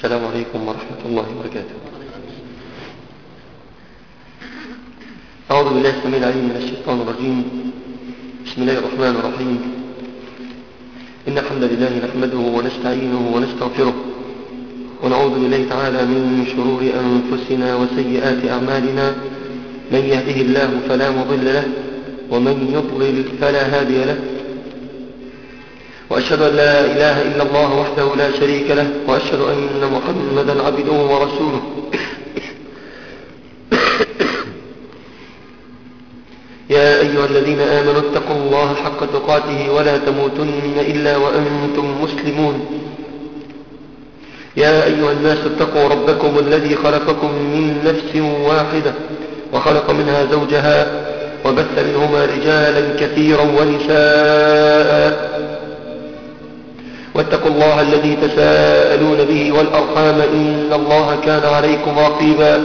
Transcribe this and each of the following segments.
السلام عليكم ورحمة الله وبركاته أعوذ بالله السميع العليم من الشيطان الرجيم بسم الله الرحمن الرحيم إن الحمد لله نحمده ونستعينه ونستغفره ونعوذ بالله تعالى من شرور أنفسنا وسيئات أعمالنا من يهده الله فلا مضل له ومن يضلل فلا هادي له وأشهد أن لا إله إلا الله وحده لا شريك له وأشهد أن محمدا عبده ورسوله يا أيها الذين آمنوا اتقوا الله حق تقاته ولا تموتن إلا وأنتم مسلمون يا أيها الناس اتقوا ربكم الذي خلقكم من نفس واحدة وخلق منها زوجها وبث منهما رجالا كثيرا ونساء واتقوا الله الذي تساءلون به والأرحام إن الله كان عليكم رقيبا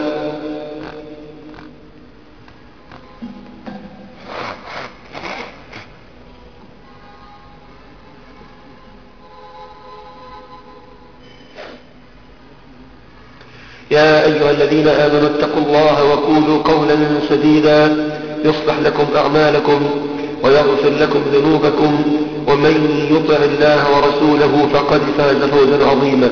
يا أيها الذين آمنوا اتقوا الله وقولوا قولا سديدا يصلح لكم أعمالكم ويغفر لكم ذنوبكم ومن يطع الله ورسوله فقد فاز فوزا عظيما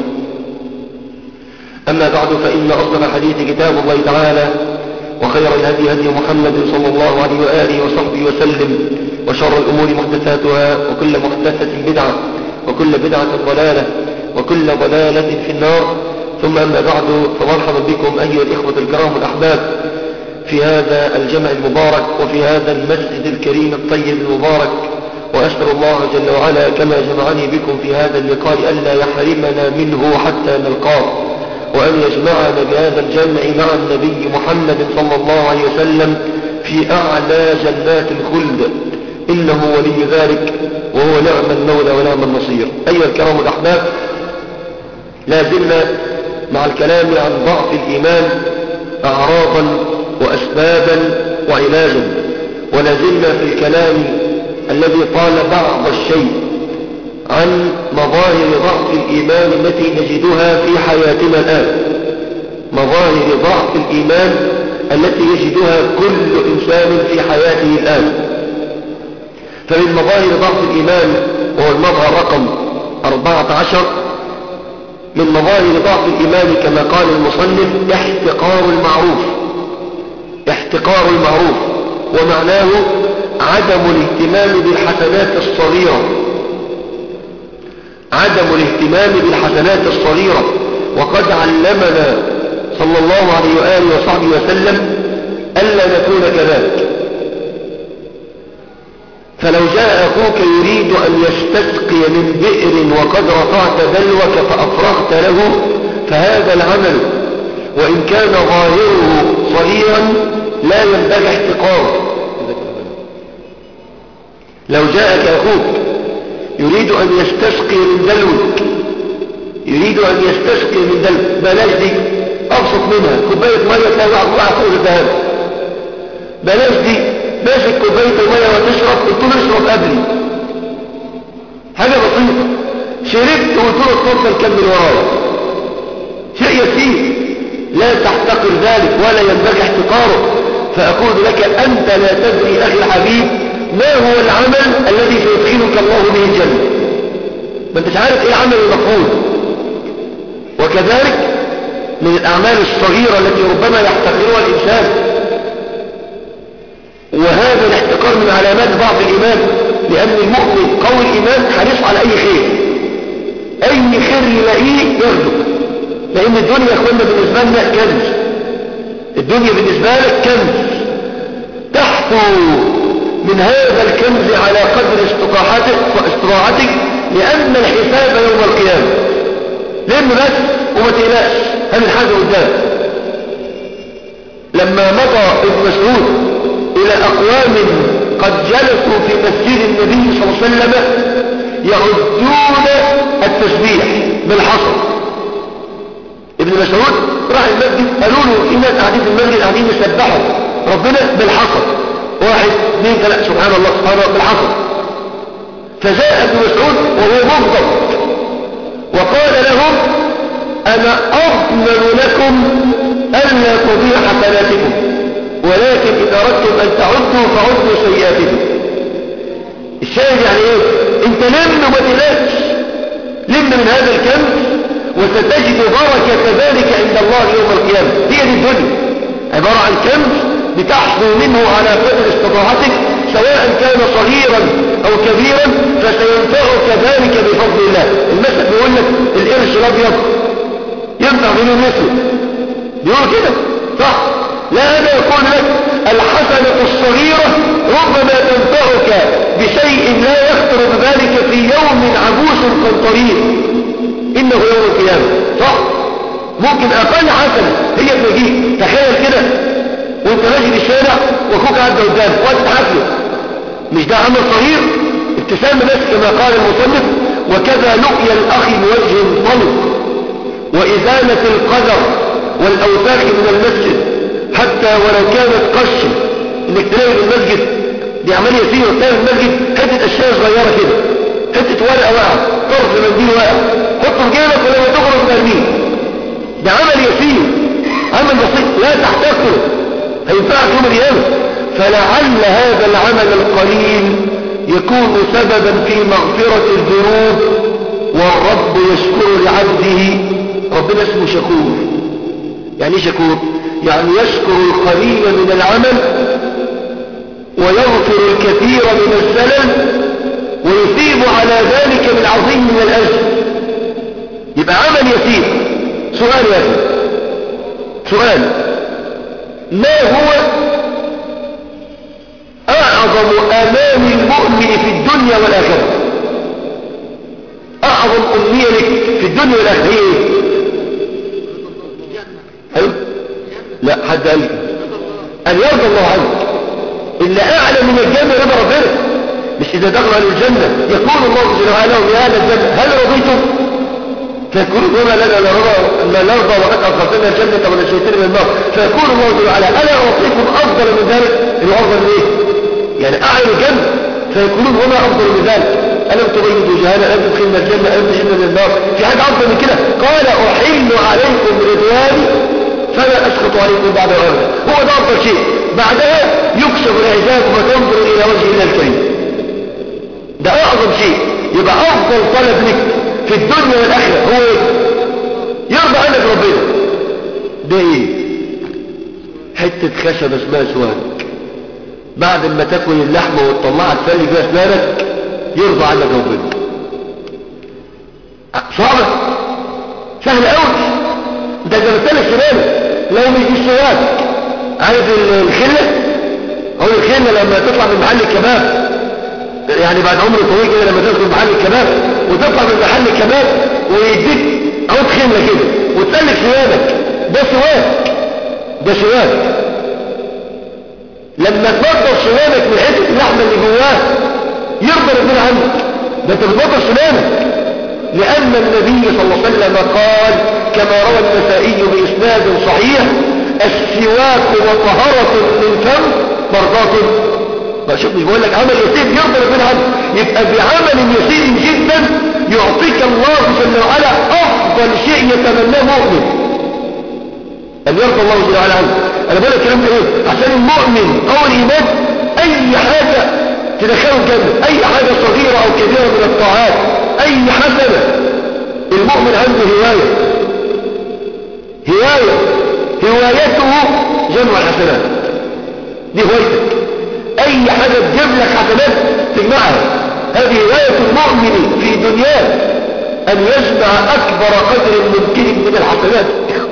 أما بعد فإن أصدق الحديث كتاب الله تعالى وخير الهدي هدي محمد صلى الله عليه وآله وصحبه وسلم وشر الأمور محدثاتها وكل محدثة بدعة وكل بدعة ضلالة وكل ضلالة في النار ثم أما بعد فمرحبا بكم أيها الإخوة الكرام الأحباب في هذا الجمع المبارك وفي هذا المسجد الكريم الطيب المبارك وأسأل الله جل وعلا كما جمعني بكم في هذا اللقاء ألا يحرمنا منه حتى نلقاه وأن يجمعنا بهذا الجمع مع النبي محمد صلى الله عليه وسلم في أعلى جنات الخلد إنه ولي ذلك وهو نعم المولى ونعم النصير أيها الكرام الأحباب لا زلنا مع الكلام عن ضعف الإيمان أعراضا وأسبابا وعلاجا ولا زلنا في الكلام الذي قال بعض الشيء عن مظاهر ضعف الإيمان التي نجدها في حياتنا الآن مظاهر ضعف الإيمان التي يجدها كل إنسان في حياته الآن فمن مظاهر ضعف الإيمان وهو المظهر رقم 14 من مظاهر ضعف الإيمان كما قال المصنف احتقار المعروف احتقار المعروف ومعناه عدم الاهتمام بالحسنات الصغيرة عدم الاهتمام بالحسنات الصغيرة وقد علمنا صلى الله عليه وآله وصحبه وسلم ألا نكون كذلك فلو جاء أخوك يريد أن يستسقي من بئر وقد رفعت دلوك فأفرغت له فهذا العمل وإن كان ظاهره صغيرا لا ينبغي احتقاره لو جاءك أخوك يريد أن يستسقي من دلوك يريد أن يستسقي من دلوك بلاش دي أبسط منها كوباية مية تلاقي واحد وقع فوق الذهب بلاش دي ماسك كوباية المية وتشرب قلت له اشرب قبلي حاجة بسيطة شربت وقلت له اتفضل كمل ورايا شيء يسير لا تحتقر ذلك ولا ينبغي احتقاره فأقول لك أنت لا تدري أخي الحبيب ما هو العمل الذي سيدخلك الله به الجنة ما انتش عارف ايه العمل المفروض وكذلك من الأعمال الصغيرة التي ربما يحتقرها الإنسان وهذا الاحتقار من علامات ضعف الإيمان لأن المؤمن قوي الإيمان حريص على أي خير أي خير يلاقيه ياخده لأن الدنيا يا أخوانا بالنسبة لنا كنز الدنيا بالنسبة لك كنز تحفو من هذا الكنز على قدر استطاعتك واستطاعتك لأن الحساب يوم القيامة لأن بس وما تقلقش هذه الحاجة قدام لما مضى ابن مسعود إلى أقوام قد جلسوا في مسجد النبي صلى الله عليه وسلم يعدون التسبيح بالحصر ابن مسعود راح المسجد قالوا له في ناس قاعدين في المسجد قاعدين يسبحوا ربنا بالحصر واحد اثنين ثلاثة سبحان الله سبحان الله بالحصر فجاء ابن مسعود وهو مغضب وقال لهم أنا أضمن لكم ألا تضيع حسناتكم ولكن إذا أردتم أن تعدوا فعدوا سيئاتكم الشاهد يعني إيه أنت لم وما تلاش لم من هذا الكنز وستجد بركة ذلك عند الله يوم القيامة هي دي الدنيا عبارة عن كنز بتحصل منه على قدر استطاعتك سواء كان صغيرا أو كبيرا فسينفعك ذلك بفضل الله المثل بيقول لك القرش الأبيض ينفع منه مثله بيقول كده صح لا أنا يقول لك الحسنة الصغيرة ربما تنفعك بشيء لا يخطر بذلك في يوم عبوس قنطرير إنه يوم القيامة صح ممكن أقل حسنة هي تجيك تخيل كده وانت ماشي في الشارع واخوك عدى قدامك وقت حفله مش ده عمل صغير ابتسامة بس كما قال المصنف وكذا لقي الأخ بوجه طلق وإزالة القدر والأوساخ من المسجد حتى ولو كانت قش انك تلاقي في المسجد دي عملية فيه وتلاقي في المسجد حتة أشياء صغيرة كده حتة ورقة واقعة طرف منديل واقع حطه في جيبك ولما تخرج ترميه ده عمل يسير عمل بسيط لا تحتقره هينفعك يوم القيامة فلعل هذا العمل القليل يكون سببا في مغفرة الذنوب والرب يشكر لعبده ربنا اسمه شكور يعني شكور يعني يشكر القليل من العمل ويغفر الكثير من الزلل ويثيب على ذلك بالعظيم من الأجر يبقى عمل يسير سؤال يا أخي سؤال ما هو أعظم آمال المؤمن في الدنيا والآخرة أعظم أمنية لك في الدنيا والآخرة هي إيه؟ لا حد قال أن يرضى الله عنك إلا أعلى من الجنة رضا ربنا مش إذا دخلوا الجنة يقول الله جل وعلا يا أهل الجنة هل رضيتم فيقول هنا لنا نرضى ما نرضى وقد أدخلتنا الجنة ونجيتنا من النار فيقول الله جل وعلا ألا أعطيكم أفضل من ذلك الأفضل من إيه؟ يعني أعلى الجنة فيقولون هنا أفضل من ذلك ألم تبيدوا جهانا ألم تدخلنا الجنة ألم تجدنا من النار في حاجة أفضل من كده قال أحل عليكم رضواني فلا أسخط عليكم بعد أبدا هو ده أفضل شيء بعدها يكشف العذاب وتنظر إلى وجه الله الكريم ده أعظم شيء يبقى أفضل طلب لك في الدنيا والآخرة هو إيه يرضى عنك ربنا ده إيه حتة خشب اسمها سواك بعد ما تاكل اللحمة وتطلعها تسلي فيها اسنانك يرضى عنك ربنا صعبة سهل قوي انت جبت لك سنانك لو مش بالسواك عارف الخلة هو الخلة لما تطلع من محل الكباب يعني بعد عمر طويل كده لما تدخل محل الكباب وتطلع من محل الكباب ويديك عود خلة كده وتسلك سنانك ده سواك ده سواك لما تنظف سنانك من حته اللحمه اللي جواه يرضى ربنا عنك ده انت بتنظف سنانك لان النبي صلى الله عليه وسلم قال كما روى النسائي باسناد صحيح السواك وطهرة من فم مرضاة ما شوف مش بقول لك عمل يسير يرضى ربنا عنك يبقى بعمل يسير جدا يعطيك الله جل وعلا افضل شيء يتمناه مؤمن أن يرضى الله جل وعلا عنه أنا بقول الكلام ده إيه عشان المؤمن أو الإيمان أي حاجة تدخله الجنة أي حاجة صغيرة أو كبيرة من الطاعات أي حسنة المؤمن عنده هواية هواية هوايته جمع الحسنات دي هوايتك أي حاجة تجيب لك حسنات تجمعها هذه هواية المؤمن في دنياه أن يجمع أكبر قدر ممكن من الحسنات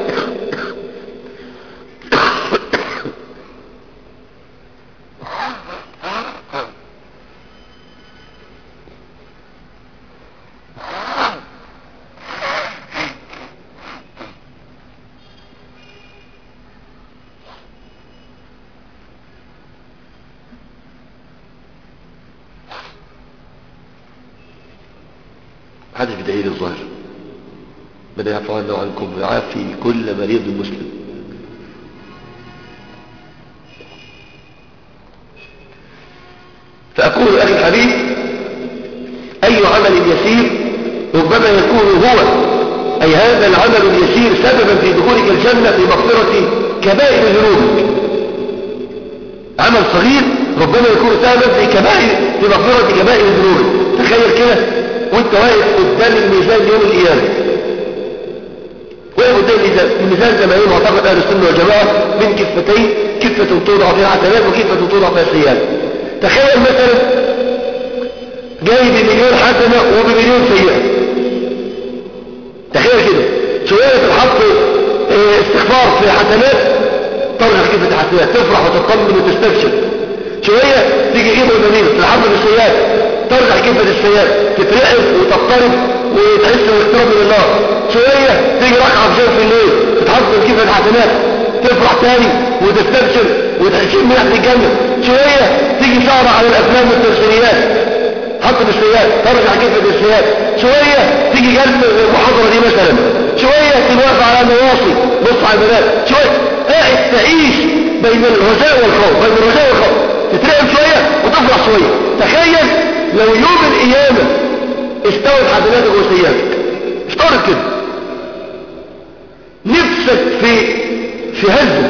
حدث بدليل الظاهر بدأ يعفو عنه عنكم ويعافي كل مريض مسلم فأقول أخي الحبيب أي عمل يسير ربما يكون هو أي هذا العمل اليسير سببا في دخولك الجنة بمغفرة كبائر ذنوبك عمل صغير ربنا يكون سببا في كبائر في مغفرة كبائر ذنوبك تخيل كده وانت واقف قدام الميزان يوم القيامة واقف قدام الميزان الميزان زي ما يقول معتقد اهل السنة والجماعة من كفتين كفة توضع فيها حسنات وكفة توضع فيها سيئات تخيل مثلا جاي بمليون حسنة وبمليون سيئة تخيل كده شوية تتحط اه استغفار في حسنات ترجع كيف حسنات تفرح وتطمن وتستبشر شوية تيجي ايد المدينة تلحظ بالسيئات ترجع كيف السيئات تترعب وتضطرب وتحس واقتراب من الله شوية تيجي ركعة في جوف الليل تتحط كيف الحسنات تفرح تاني وتستبشر وتحشم من اهل الجنة شوية تيجي سهرة على الافلام والتمثيليات حط بالسيئات ترجع كيف السيئات شوية تيجي جلسة المحاضرة دي مثلا شوية تنوقف على النواصي بص على البنات شوية قاعد تعيش بين الرجاء والخوف بين الرجاء والخوف تترقب شوية وتفرح شوية تخيل لو يوم القيامة استوت حسناتك وسيئاتك افترض كده نفسك في في هزة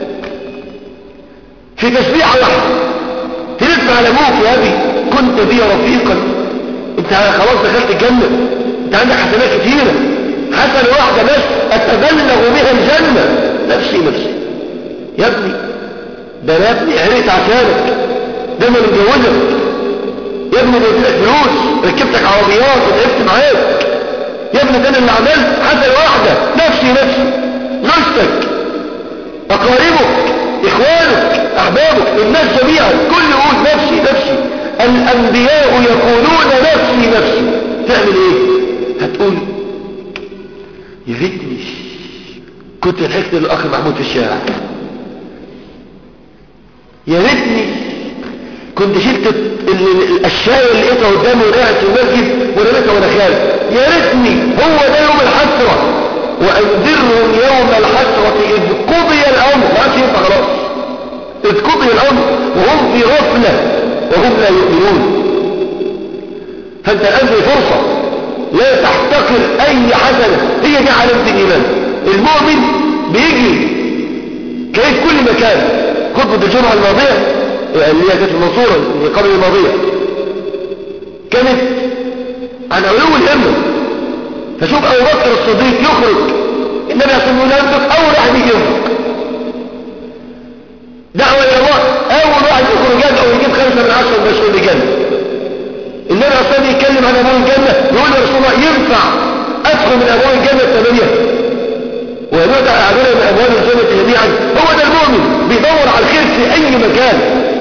في تسبيحة واحدة تلف على ابوك يا ابي كنت بي رفيقا انت خلاص دخلت الجنة انت عندك حسنات كتيرة حسنة واحدة بس اتبلغ بها الجنة نفسي نفسي يا ابني ده انا ابني عريت عشانك ده انا متجوزك يا ابني ده اديتك فلوس ركبتك عربيات وتعبت معاك يا ابني ده انا اللي عملت حسنة واحدة نفسي نفسي زوجتك اقاربك اخوانك احبابك الناس جميعا كل يقول نفسي نفسي الانبياء يقولون نفسي نفسي تعمل ايه هتقول يا ريتني كنت لحقت الاخ محمود في الشارع يا ريتني كنت شلت الاشياء اللي لقيتها قدامي وقعت في المسجد ورميتها وانا خارج يا ريتني هو ده يوم الحسره وانذرهم يوم الحسره اذ قضي الامر ما عادش ينفع خلاص اذ قضي الامر وهم في غفله وهم لا يؤمنون فانت الان في فرصه لا تحتقر اي حسنه هي دي علامه الايمان المؤمن بيجري كيف كل مكان خطبه الجمعه الماضيه اللي هي كانت المنصوره اللي قبل الماضيه كانت عن علو الهمه فشوف ابو بكر الصديق يخرج النبي صلى الله عليه وسلم اول واحد يجي يخرج دعوه الى الله اول واحد يخرج جنه او يجيب خمسه من عشره بشر لجنه النبي صلى الله عليه وسلم يتكلم عن ابواب الجنه يقول يا رسول الله ينفع ادخل من ابواب الجنه الثمانيه ويدع اعمالها من ابواب الجنه جميعا هو ده المؤمن بيدور على الخير في اي مكان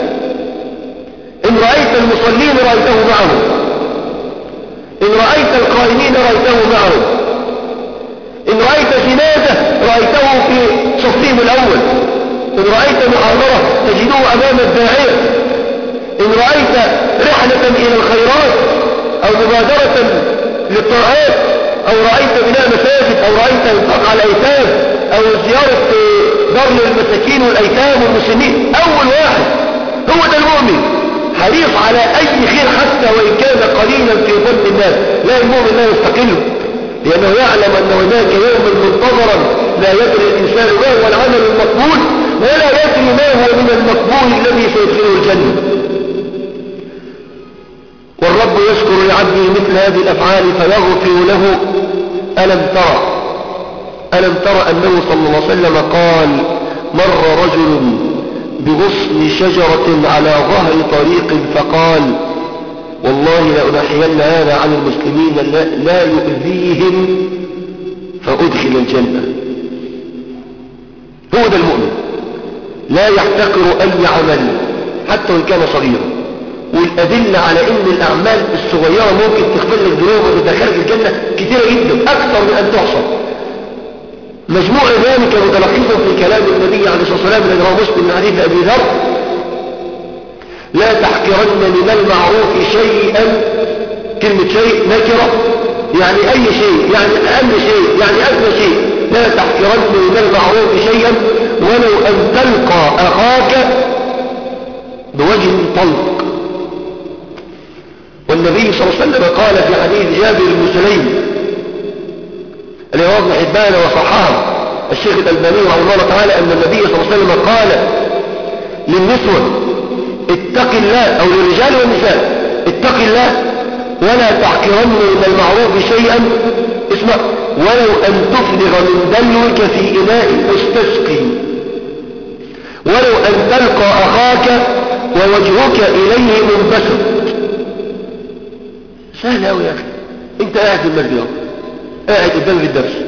ان رايت المصلين رايته معهم ان رايت القائمين رايته معهم ان رايت جنازه رايته في صفهم الاول إن رأيت محاضرة تجده أمام الداعية إن رأيت رحلة إلى الخيرات أو مبادرة للطاعات أو رأيت بناء مساجد أو رأيت انفاق على الأيتام أو زيارة دار للمساكين والأيتام والمسلمين أول واحد هو ده المؤمن حريص على أي خير حتى وإن كان قليلا في ظن الناس لا المؤمن لا يستقل لأنه يعلم أن هناك يوما منتظرا لا يدري الإنسان ما هو العمل المقبول ولا يدري ما هو من المقبول الذي سيدخله الجنة والرب يشكر لعبده مثل هذه الأفعال فيغفر له ألم ترى ألم ترى أنه صلى الله عليه وسلم قال مر رجل بغصن شجرة على ظهر طريق فقال والله لأنحين هذا عن المسلمين لا, لا يؤذيهم فأدخل الجنة هو ده المؤمن لا يحتقر أي عمل حتى وإن كان صغيرا والأدلة على أن الأعمال الصغيرة ممكن تغفر لك ذنوب وتدخلك الجنة كثيرة جدا أكثر من أن تحصى مجموع ذلك متلخص في كلام النبي عليه الصلاة والسلام الذي رواه مسلم من حديث أبي ذر لا تحقرن من المعروف شيئا كلمة شيء نكرة يعني أي شيء يعني أقل شيء يعني أدنى شيء لا تحقرن من المعروف شيئا ولو أن تلقى أخاك بوجه طلق والنبي صلى الله عليه وسلم قال في حديث جابر بن سليم الذي حبان وصححه الشيخ الألباني رحمه الله تعالى أن النبي صلى الله عليه وسلم قال للنسوة اتق الله أو للرجال والنساء اتق الله ولا تحقرن من المعروف شيئا اسمع ولو أن تفرغ من دلوك في إناء مستسقي ولو أن تلقى أخاك ووجهك إليه منبسط سهل أوي يا أخي أنت قاعد في المسجد قاعد قدام في الدرس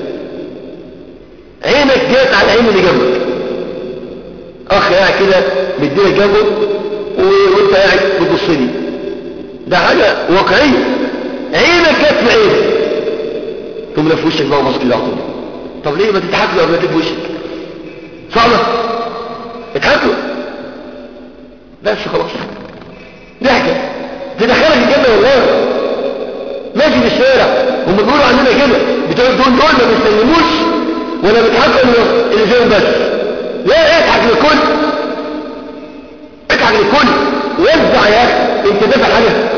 عينك جات على عين اللي جنبك أخ قاعد كده مدينك جنبه وانت قاعد بتبص لي ده حاجة واقعية عينك جت في عينك تقوم في وشك بقى وماسك العقل طب ليه ما تضحك له قبل ما وشك صعبة اضحك له بس خلاص ضحكة تدخلك الجنة والله ماشي في الشارع هم بيقولوا عننا كده بتوع دول دول ما بيسلموش ولا بيضحكوا اللي زيهم بس لا اضحك للكل اضحك للكل وزع يا اخي انت دافع حاجه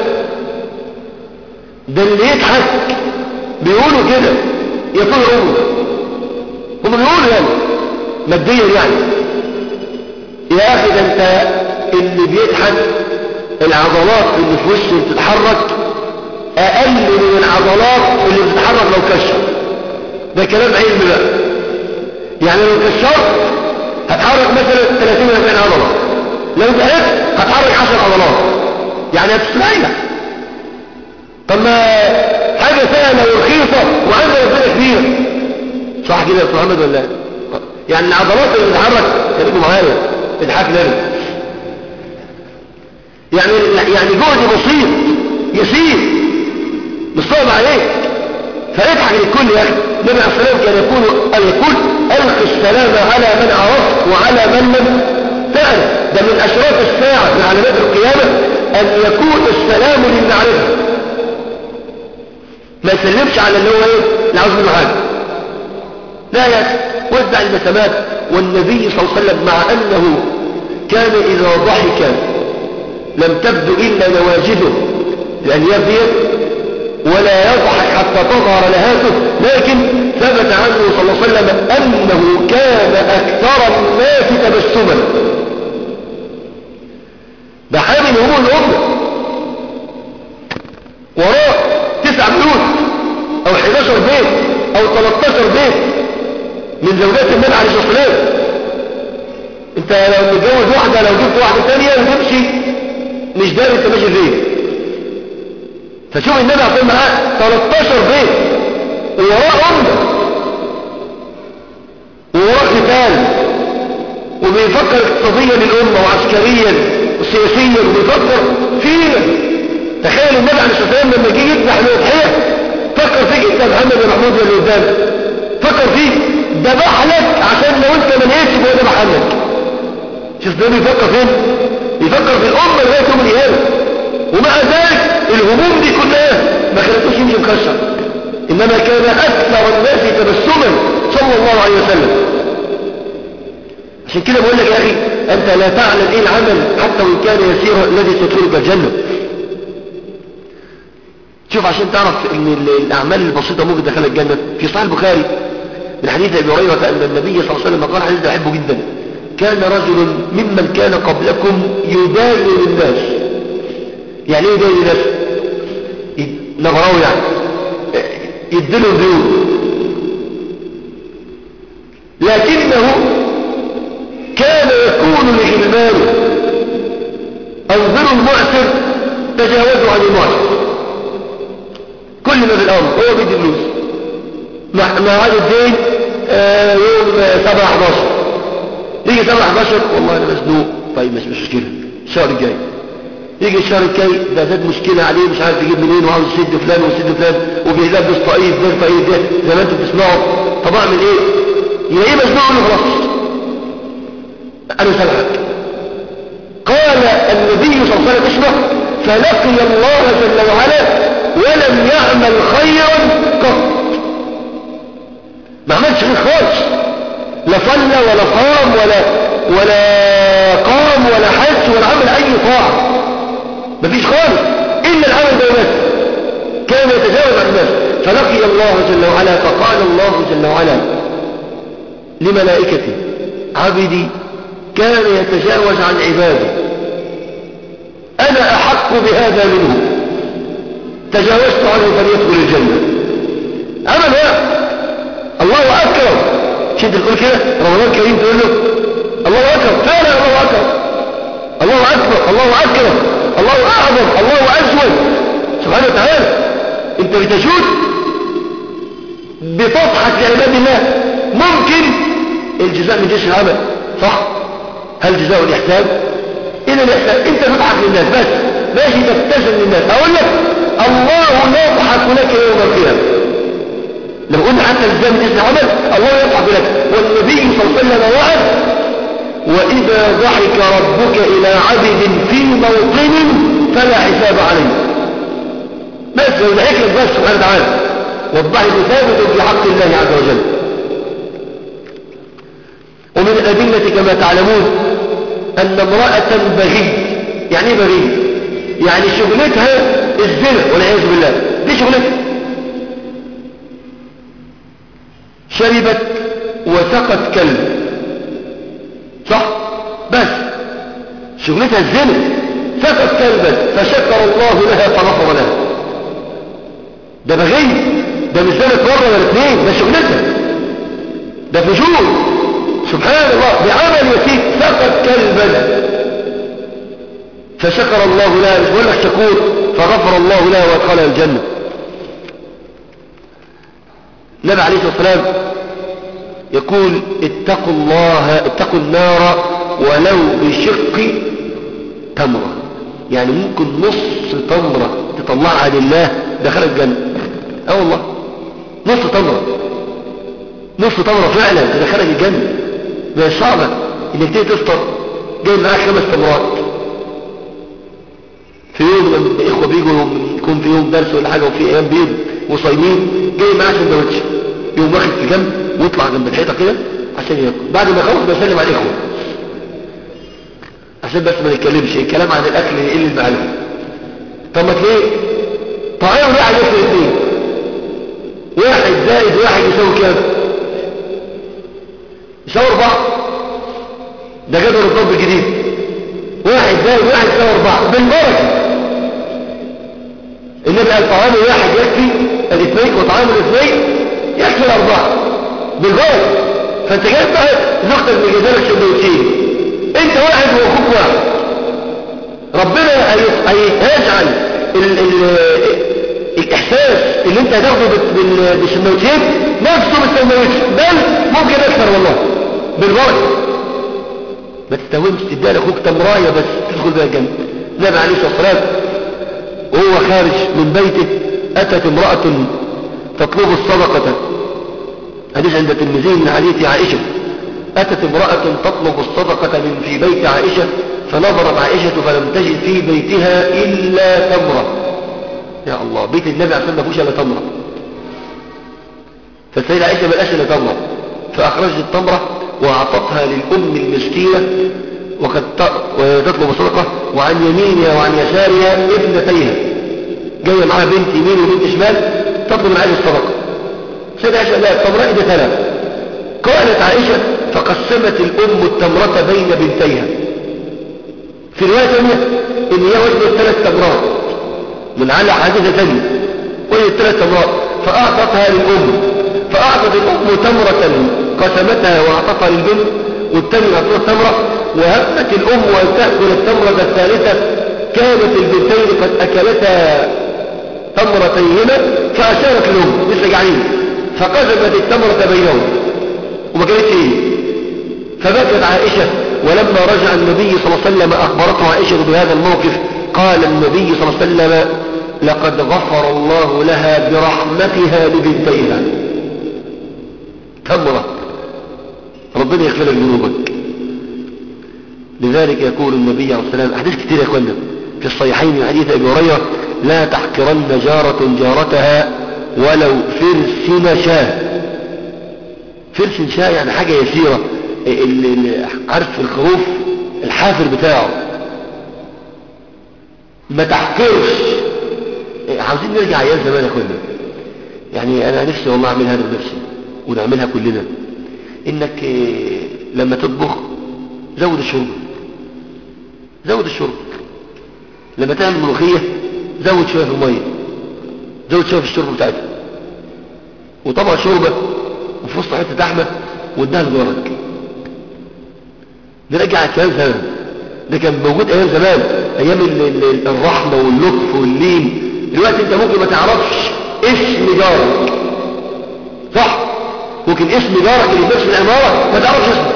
ده اللي يضحك بيقولوا كده يطول عمره هم بيقولوا يعني ماديا يعني يا اخي ده انت اللي بيضحك العضلات اللي في وشه بتتحرك اقل من العضلات اللي بتتحرك لو كشف ده كلام علمي بقى يعني لو كشرت هتحرك مثلا 30 40 عضله لو ضحكت هتحرك 10 عضلات يعني هتستريح طب ما حاجه سهله ورخيصه وعند ربنا كبيره صح كده يا استاذ محمد ولا يعني العضلات اللي بتتحرك خليكم معايا اضحك لنا يعني يعني جهد بسيط يسير مش صعب عليك فاضحك للكل يا اخي النبي عليه السلام كان يقول ان يقول الق السلام على من عرفت وعلى من لم تعرف ده من اشراط الساعه من علامات القيامه ان يكون السلام للمعرفه ما يسلمش على اللي هو ايه اللي عاوز منه حاجه لا يا اخي وزع المسامات والنبي صلى الله عليه وسلم مع انه كان اذا ضحك لم تبدو الا نواجذه الانياب ديت ولا يضحك حتى تظهر لهاته لكن ثبت عنه صلى الله عليه وسلم أنه كان أكثر الناس تبسما ده حامل هموم الأمة وراء تسع بيوت أو 11 بيت أو 13 بيت من زوجات النبي عليه الصلاة والسلام انت لو متجوز واحدة لو جبت واحدة ثانية وتمشي مش داري انت ماشي فين فشوف النبي عطيه معاه 13 بيت ووراه أمة ووراه قتال وبيفكر اقتصاديا للأمة وعسكريا وسياسيا وبيفكر فينا تخيل النبي عليه الصلاة والسلام لما جه يذبح الأضحية فكر فيك انت يا محمد يا محمود يا اللي قدامك فكر فيك ذبح لك عشان لو انت ما لقيتش هو ذبح عنك شوف ده بيفكر فين بيفكر في الأمة لغاية يوم القيامة ومع ذلك الهموم دي كلها ما خلتوش يمشي مكشر إنما كان أكثر الناس تبسما صلى الله عليه وسلم عشان كده بقول لك يا أخي أنت لا تعلم إيه العمل حتى وإن كان يسير الذي تدخلك الجنة شوف عشان تعرف ان الأعمال البسيطة ممكن تدخلك الجنة في صحيح البخاري من حديث أبي هريرة أن النبي صلى الله عليه وسلم قال حديث أحبه جدا كان رجل ممن كان قبلكم يباين الناس يعني ايه يباين الناس نغراوي يعني يدلوا ديون لكنه كان يكون لغلمانه انظروا المعسر تجاوزوا عن المعسر كل ما في الامر هو بيدي فلوس ميعاد الدين آه يوم 7 11 يجي 7 11 والله انا مزنوق طيب مش مشكله الشهر الجاي يجي الشهر الجاي ده زاد مشكلة عليه مش عارف يجيب منين وعاوز يسد فلان ويسد فلان وبيلبس طاقية ده الطاقية ده زي ما انتم بتسمعوا طب اعمل ايه؟ يا ايه مزنوق له خلاص انا سامحك قال النبي صلى الله عليه وسلم اسمع فلقي الله جل وعلا ولم يعمل خيرا قط ما عملش خير خالص لا صلى ولا صام ولا ولا قام ولا حج ولا عمل اي طاعه مفيش خالص إلا العمل ده بس كان يتجاوز عن الناس فلقي الله الله جل وعلا فقال الله جل وعلا لملائكته عبدي كان يتجاوز عن عباده أنا أحق بهذا منه تجاوزت عنه فليدخل الجنة عمل واحد الله أكبر شد تقول كده رمضان كريم تقول له الله أكبر فعلا الله أكبر الله أكبر الله أكبر الله أعظم الله أجود سبحانه وتعالى انت بتجود بتضحك لعباد الله ممكن الجزاء من جيش العمل صح هل جزاء الإحسان إلى الإحسان انت تضحك للناس بس ماشي تبتسم للناس أقول لك الله يضحك لك يوم القيامة لو قلنا حتى الزام من جيش العمل الله يضحك لك والنبي صلى الله عليه وسلم وعد وإذا ضحك ربك إلى عبد في موطن فلا حساب عليه بس لو ضحك لك بس سبحانه وتعالى والضحك ثابت في حق الله عز وجل ومن الأدلة كما تعلمون أن امرأة بغي يعني ايه بغي يعني شغلتها الزنا والعياذ بالله دي شغلتها شربت وسقت كلب صح بس شغلتها الزنا سقط كلبا فشكر الله لها فغفر لها ده بغي ده مش زنت مرة ولا اثنين ده شغلتها ده فجور سبحان الله بعمل يسير سقط كلبا فشكر الله لها مش بقول لك شكور فغفر الله لها وادخلها الجنة النبي عليه الصلاة والسلام يقول اتقوا الله اتقوا النار ولو بشق تمرة يعني ممكن نص تمرة تطلعها لله دخل الجنة اه والله نص تمرة نص تمرة فعلا تدخلك الجنة ما صعبة انك تيجي تفطر جاي معاك خمس تمرات في يوم لما الاخوة بيجوا يكون في يوم درس ولا حاجة وفي ايام بيض وصايمين جاي معاه سندوتش يقوم واخد في جنب ويطلع جنب الحيطة كده عشان ياكل بعد ما يخلص بيسلم على الاخوة عشان بس ما نتكلمش الكلام عن الاكل يقل المعلومة طب ما تلاقيه طعام واحد ياكل اثنين واحد زائد واحد يساوي كام يساوي اربعة ده جدول الضرب الجديد واحد زائد واحد يساوي اربعة بالبركة النبي قال طعام واحد يكفي الاثنين وطعام الاثنين يكفي الاربعة بالبركة فانت جايب بقى زوجتك من جدالك سندوتشين انت واحد واخوك واحد ربنا هيجعل ال ال الاحساس اللي انت هتاخده بالسندوتشين نفسه بالسندوتش بل ممكن اكثر والله بالبركة ما تستويمش تديها لاخوك تمرايه بس تدخل بها الجنة النبي عليه الصلاة والسلام وهو خارج من بيته اتت امرأة تطلب الصدقة حديث عند الترمذي من حديث عائشة أتت امرأة تطلب الصدقة من في بيت عائشة فنظرت عائشة فلم تجد في بيتها إلا تمرة يا الله بيت النبي عشان ما فيهوش إلا تمرة فالسيدة عائشة ما لقاش إلا تمرة فأخرجت التمرة وأعطتها للأم المسكينة وقد تطلب الصدقة وعن يمينها وعن يسارها ابنتيها جاية معاها بنت يمين وبنت شمال تطلب معاها الصدقة سيدة عائشة لا التمرة إذا ثلاث قالت عائشة فقسمت الأم التمرة بين بنتيها في رواية ثانية إن هي وزنت ثلاث تمرات من على حادثة ثانية وزنت ثلاث تمرات فأعطتها للأم فأعطت الأم تمرة قسمتها وأعطتها للبنت والثانية أعطتها تمرة وهمت الأم أن تأكل التمرة الثالثة كانت البنتين قد أكلتا تمرتيهما فأشارت الأم لسه جعلين فقسمت التمرة بينهم وما كانتش ايه فبكت عائشة ولما رجع النبي صلى الله عليه وسلم أخبرته عائشة بهذا الموقف قال النبي صلى الله عليه وسلم لقد غفر الله لها برحمتها لبنتيها تمرة ربنا يغفر لك ذنوبك لذلك يقول النبي عليه الصلاة والسلام أحاديث كتير يا أخوانا في الصحيحين من حديث أبي هريرة لا تحقرن جارة جارتها ولو فرس شاه فرس شاه يعني حاجة يسيرة عارف الخروف الحافر بتاعه ما تحقرش عاوزين نرجع ايام زمان يا اخوانا يعني انا نفسي والله اعمل هذا بنفسي ونعملها كلنا انك آه، لما تطبخ زود الشرب زود الشرب لما تعمل ملوخية زود شوية في المية زود شوية في الشرب بتاعتها وطبعا شوربة وفي وسط حتة لحمة وادها لجارك نرجع الكلام زمان ده كان موجود ايام زمان ايام ال- ال- الرحمة واللطف واللين دلوقتي انت ممكن ما تعرفش اسم جارك صح ممكن اسم جارك اللي في نفس العمارة ما تعرفش اسمه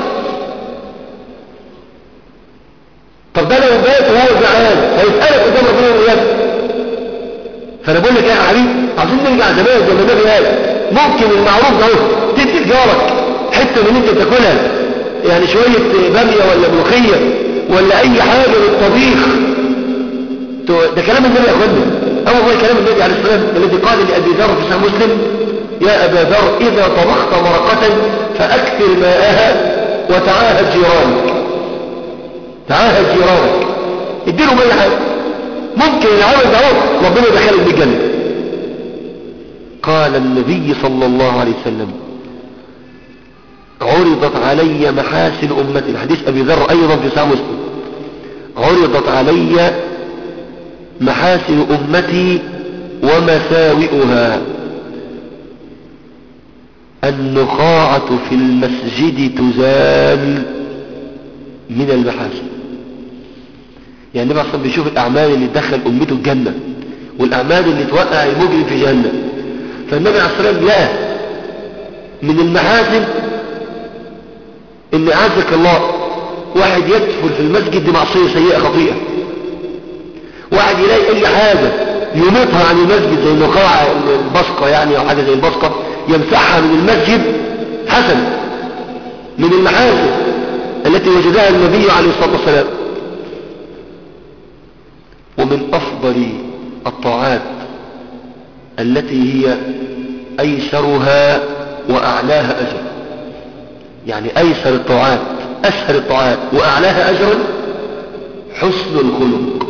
طب ده لو بات وهو زعلان هيسألك قدام ربنا يوم القيامة فانا بقول لك يا حبيبي عايزين نرجع زمان زي ما النبي قال ممكن المعروف ده اهو تدي لجارك حته من انت تاكلها يعني شويه باميه ولا ملوخيه ولا اي حاجه للطبيخ تو- ده كلام النبي يا اخوانا اول والله كلام النبي عليه الصلاه والسلام الذي قال لابي ذر في صحيح مسلم يا ابا ذر اذا طبخت مرقه فاكثر ماءها وتعاهد جيرانك تعاهد جيرانك اديلهم اي حاجه ممكن العمل ده اهو ربنا يدخلك بالجنه قال النبي صلى الله عليه وسلم عرضت علي محاسن امتي حديث ابي ذر ايضا في صحيح مسلم عرضت علي محاسن امتي ومساوئها النخاعة في المسجد تزال من المحاسن يعني النبي اصلا بيشوف الاعمال اللي تدخل امته الجنة والاعمال اللي توقع المجرم في جهنم فالنبي عليه الصلاة والسلام لقى من المحاسن ان اعزك الله واحد يدخل في المسجد بمعصية سيئة خطيئة واحد يلاقي اي حاجة يميطها عن المسجد زي النقاع البصقة يعني او حاجة زي البصقة يمسحها من المسجد حسن من المحاسن التي وجدها النبي عليه الصلاة والسلام ومن أفضل الطاعات التي هي أيسرها وأعلاها أجر يعني أيسر الطاعات أسهل الطاعات وأعلاها أجرا حسن الخلق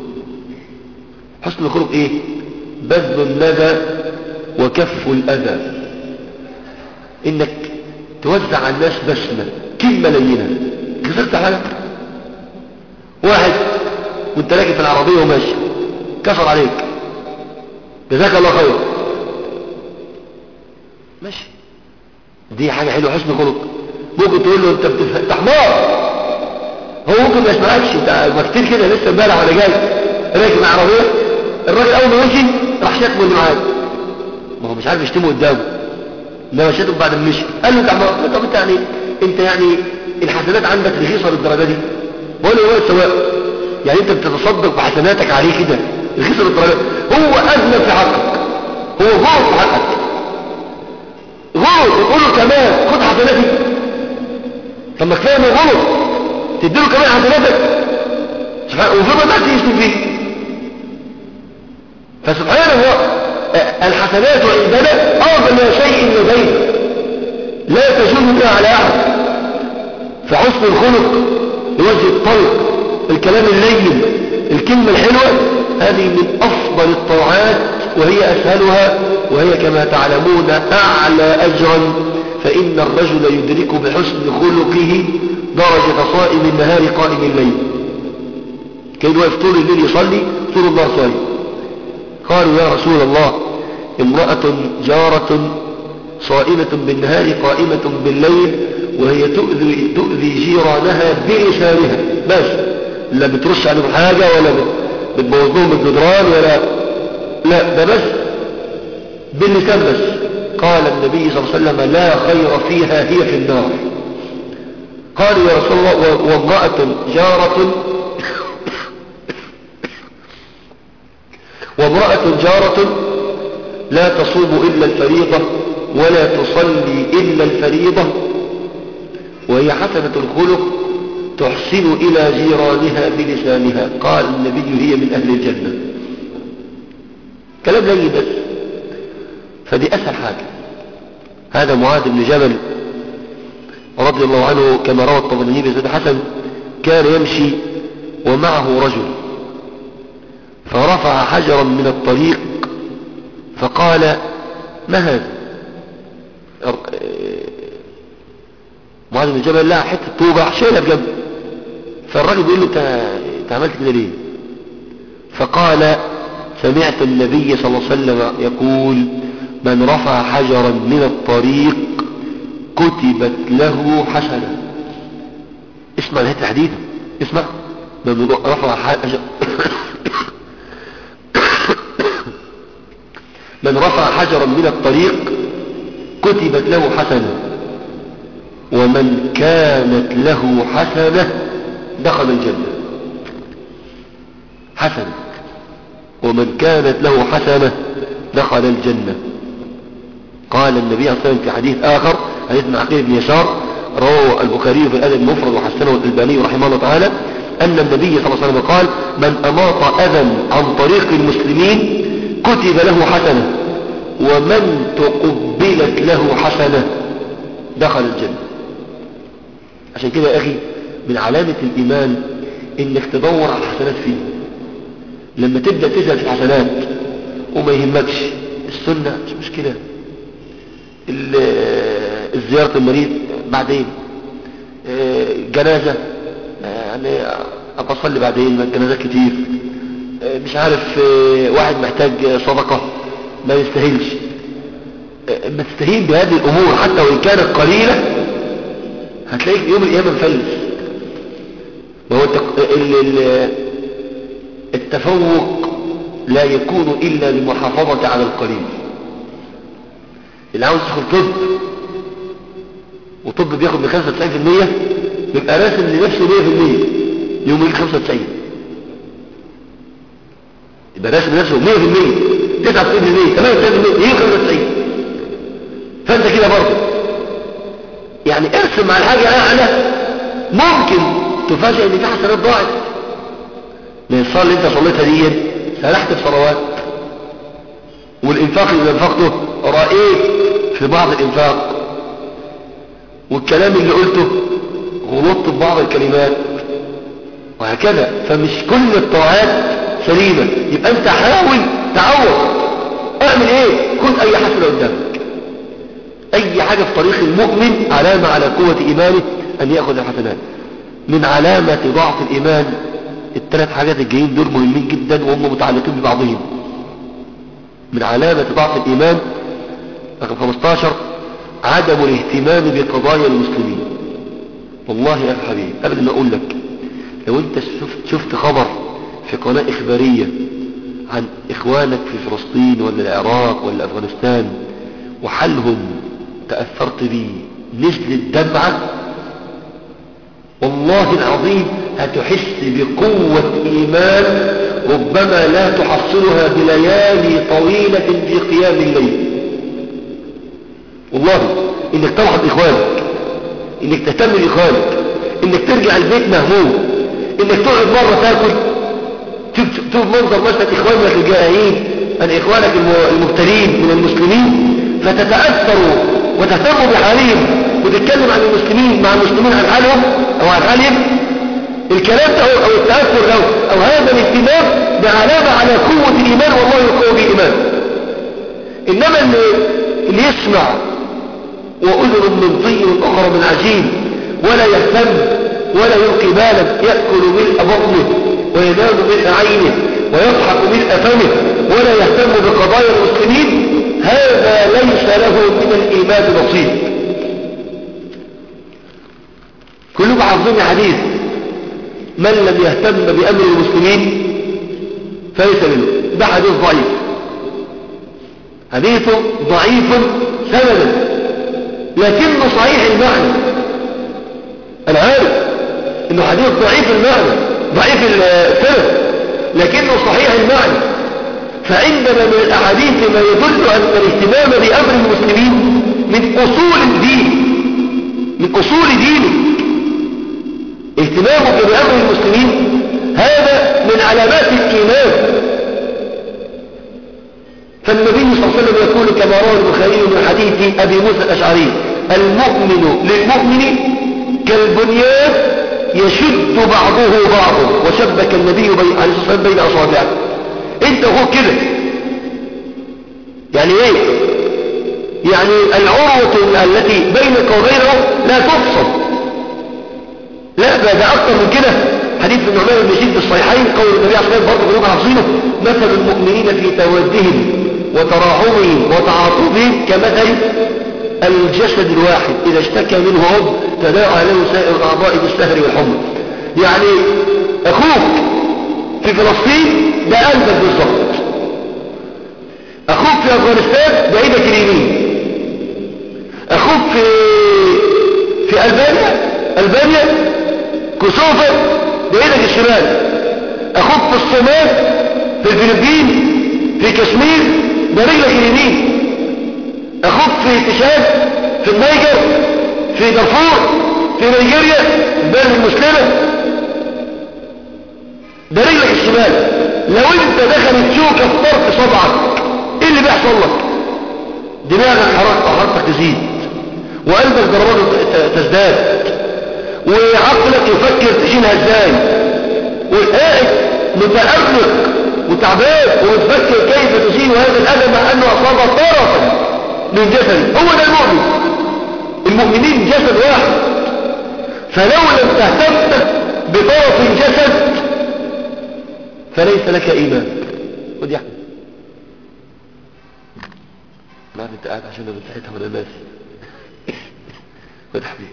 حسن الخلق إيه بذل الندى وكف الأذى إنك توزع على الناس بسمة كلمة لينة كسرت حاجة واحد وانت راكب في العربية وماشي كسر عليك جزاك الله خير ماشي دي حاجة حلوة حسن خلق ممكن تقول له انت بتفهم انت حمار هو ممكن ما يسمعكش انت ما كتير كده لسه امبارح وانا جاي راكب عربية الراجل اول ما مشي راح شتمه اللي معاه ما هو مش عارف يشتمه قدامه انما شتمه بعد ما مشي قال له انت حمار قال له طب انت يعني انت يعني الحسنات عندك رخيصة للدرجة دي بقول له هو سواء يعني انت بتتصدق بحسناتك عليه كده رخيصة للدرجة هو اذنب في حقك هو غلط في حقك غلط وتقول له كمان خد حسناتي طب ما كفايه انه غلط تديله كمان حسناتك سبحان وفي ما تأتي يشتم فيه فسبحان الله آه، الحسنات عندنا أعظم شيء لدينا لا تجوز بها على أحد فحسن الخلق الوجه الطلق الكلام اللين الكلمة الحلوة هذه من أفضل الطاعات وهي أسهلها وهي كما تعلمون أعلى أجرا فإن الرجل يدرك بحسن خلقه درجة صائم النهار قائم الليل كان واقف طول الليل يصلي طول النهار صايم قالوا يا رسول الله امرأة جارة صائمة بالنهار قائمة بالليل وهي تؤذي, تؤذي جيرانها بلسانها بس لا بترش عليهم حاجة ولا بتبوظ لهم الجدران ولا لا ده بس باللسان بس قال النبي صلى الله عليه وسلم لا خير فيها هي في النار قالوا يا رسول الله و- وامرأة جارة وامرأة جارة لا تصوم إلا الفريضة ولا تصلي إلا الفريضة وهي حسنة الخلق تحسن إلى جيرانها بلسانها قال النبي هي من أهل الجنة كلام لي بس فدي أسهل حاجة هذا معاذ بن جبل رضي الله عنه كما روى الطبراني بن زيد حسن كان يمشي ومعه رجل فرفع حجرا من الطريق فقال ما هذا معاذ بن جبل لا حته طوبه شايلها بجنب فالراجل بيقول له انت انت عملت كده ليه فقال سمعت النبي صلى الله عليه وسلم يقول من رفع حجرا من الطريق كتبت له حسنة اسمع نهاية الحديث اسمع من رفع حجر من رفع حجرا من الطريق كتبت له حسنة ومن كانت له حسنة دخل الجنة حسنة ومن كانت له حسنة دخل الجنة قال النبي صلى الله عليه وسلم في حديث آخر حديث من عقيل بن يسار رواه البخاري في الأدب المفرد وحسنه الألباني رحمه الله تعالى أن النبي صلى الله عليه وسلم قال من أماط أذى عن طريق المسلمين كتب له حسنة ومن تقبلت له حسنة دخل الجنة عشان كده يا أخي من علامة الإيمان إنك تدور على الحسنات فيه لما تبدأ تسأل في الحسنات وما يهمكش السنة مش مشكلة زيارة المريض بعدين جنازة يعني أبقى أصلي بعدين الجنازات كتير مش عارف واحد محتاج صدقة ما يستاهلش ما تستهين بهذه الأمور حتى وإن كانت قليلة هتلاقيك يوم القيامة مفلس ما هو التفوق لا يكون إلا للمحافظة على القليل اللي عاوز يدخل طب وطب بياخد من 95% يبقى راسم لنفسه 100% يوم يجي 95 يبقى راسم لنفسه 100% 99% 98% يجي 95 فانت كده برضه يعني ارسم على الحاجة اعلى ممكن تفاجئ ان في حسنات ضاعت من الصلاة اللي انت صليتها دي سرحت في صلوات والانفاق اللي انفقته رأيت في بعض الانفاق والكلام اللي قلته غلطت في بعض الكلمات وهكذا فمش كل الطاعات سليمة يبقى انت حاول تعوض اعمل ايه خد اي حسنة قدامك اي حاجة في طريق المؤمن علامة على قوة ايمانه ان يأخذ الحسنات من علامة ضعف الايمان الثلاث حاجات الجايين دول مهمين جدا وهم متعلقين ببعضهم من علامة ضعف الإيمان رقم 15 عدم الاهتمام بقضايا المسلمين والله يا حبيبي قبل ما أقول لك لو أنت شفت, شفت خبر في قناة إخبارية عن إخوانك في فلسطين ولا العراق ولا أفغانستان وحالهم تأثرت بيه نزلت دمعة والله العظيم هتحس بقوة إيمان ربما لا تحصلها بليالي طويلة في قيام الليل والله انك تلحظ اخوانك انك تهتم باخوانك انك ترجع البيت مهموم انك تقعد مرة تاكل تشوف منظر مشهد اخوانك الجائعين عن اخوانك المبتلين من المسلمين فتتأثر وتهتم بحالهم وتتكلم عن المسلمين مع المسلمين عن حالهم او عن حالهم الكلام ده او التأثر له او هذا الاهتمام ده علامة على قوة الايمان والله يقوى بالايمان انما اللي, اللي يسمع واذن من طين اخرى من عجين ولا يهتم ولا يلقي بالا يأكل ملء بطنه وينام ملء عينه ويضحك ملء فمه ولا يهتم بقضايا المسلمين هذا ليس له من الايمان نصيب كلكم حافظين حديث من لم يهتم بأمر المسلمين فليس منه ده حديث ضعيف حديث ضعيف سندا لكنه صحيح المعنى انا عارف انه حديث ضعيف المعنى ضعيف السند لكنه صحيح المعنى فعندنا من الاحاديث ما يدل ان الاهتمام بامر المسلمين من اصول الدين من اصول دينك اهتمامك بأمر المسلمين هذا من علامات الإيمان فالنبي صلى الله عليه وسلم يقول كما روى البخاري من حديث أبي موسى الأشعري المؤمن للمؤمن كالبنيان يشد بعضه بعضا وشبك النبي عليه الصلاة والسلام بين أصابعه انت هو كده يعني ايه يعني العروة التي بينك وبينه لا تفصل لا ده, ده أكثر من كده حديث النعمان بن بشير في الصحيحين قول النبي عليه الصلاة والسلام برضه كلكم حافظينه مثل المؤمنين في تودهم وتراحمهم وتعاطفهم كمثل الجسد الواحد إذا اشتكى منه عضو تداعى له سائر الأعضاء بالسهر والحمى يعني أخوك في فلسطين ده قلبك بالظبط أخوك في أفغانستان ده إيدك اليمين أخوك في في ألبانيا ألبانيا كوسوفا ده إيدك الشمال أخوك في الصومال في الفلبين في كشمير ده رجلك اليمين اخوك في تشاد في النيجر في دارفور في نيجيريا البلد المسلمة ده رجلك الشمال لو انت دخلت شوكة في طرف صبعك ايه اللي بيحصل لك دماغك حرارتك تزيد وقلبك ضرباته تزداد وعقلك يفكر تشيلها ازاي والقائد متأرق وتعبان ومتفكر كيف تشيل هذا الألم مع أنه أصاب طرفا من جسد هو ده المؤمن المؤمنين جسد واحد فلو لم تهتم بطرف الجسد فليس لك إيمان خد يا أحمد ما انت قاعد عشان بتاعتها ولا الناس خد حبيبي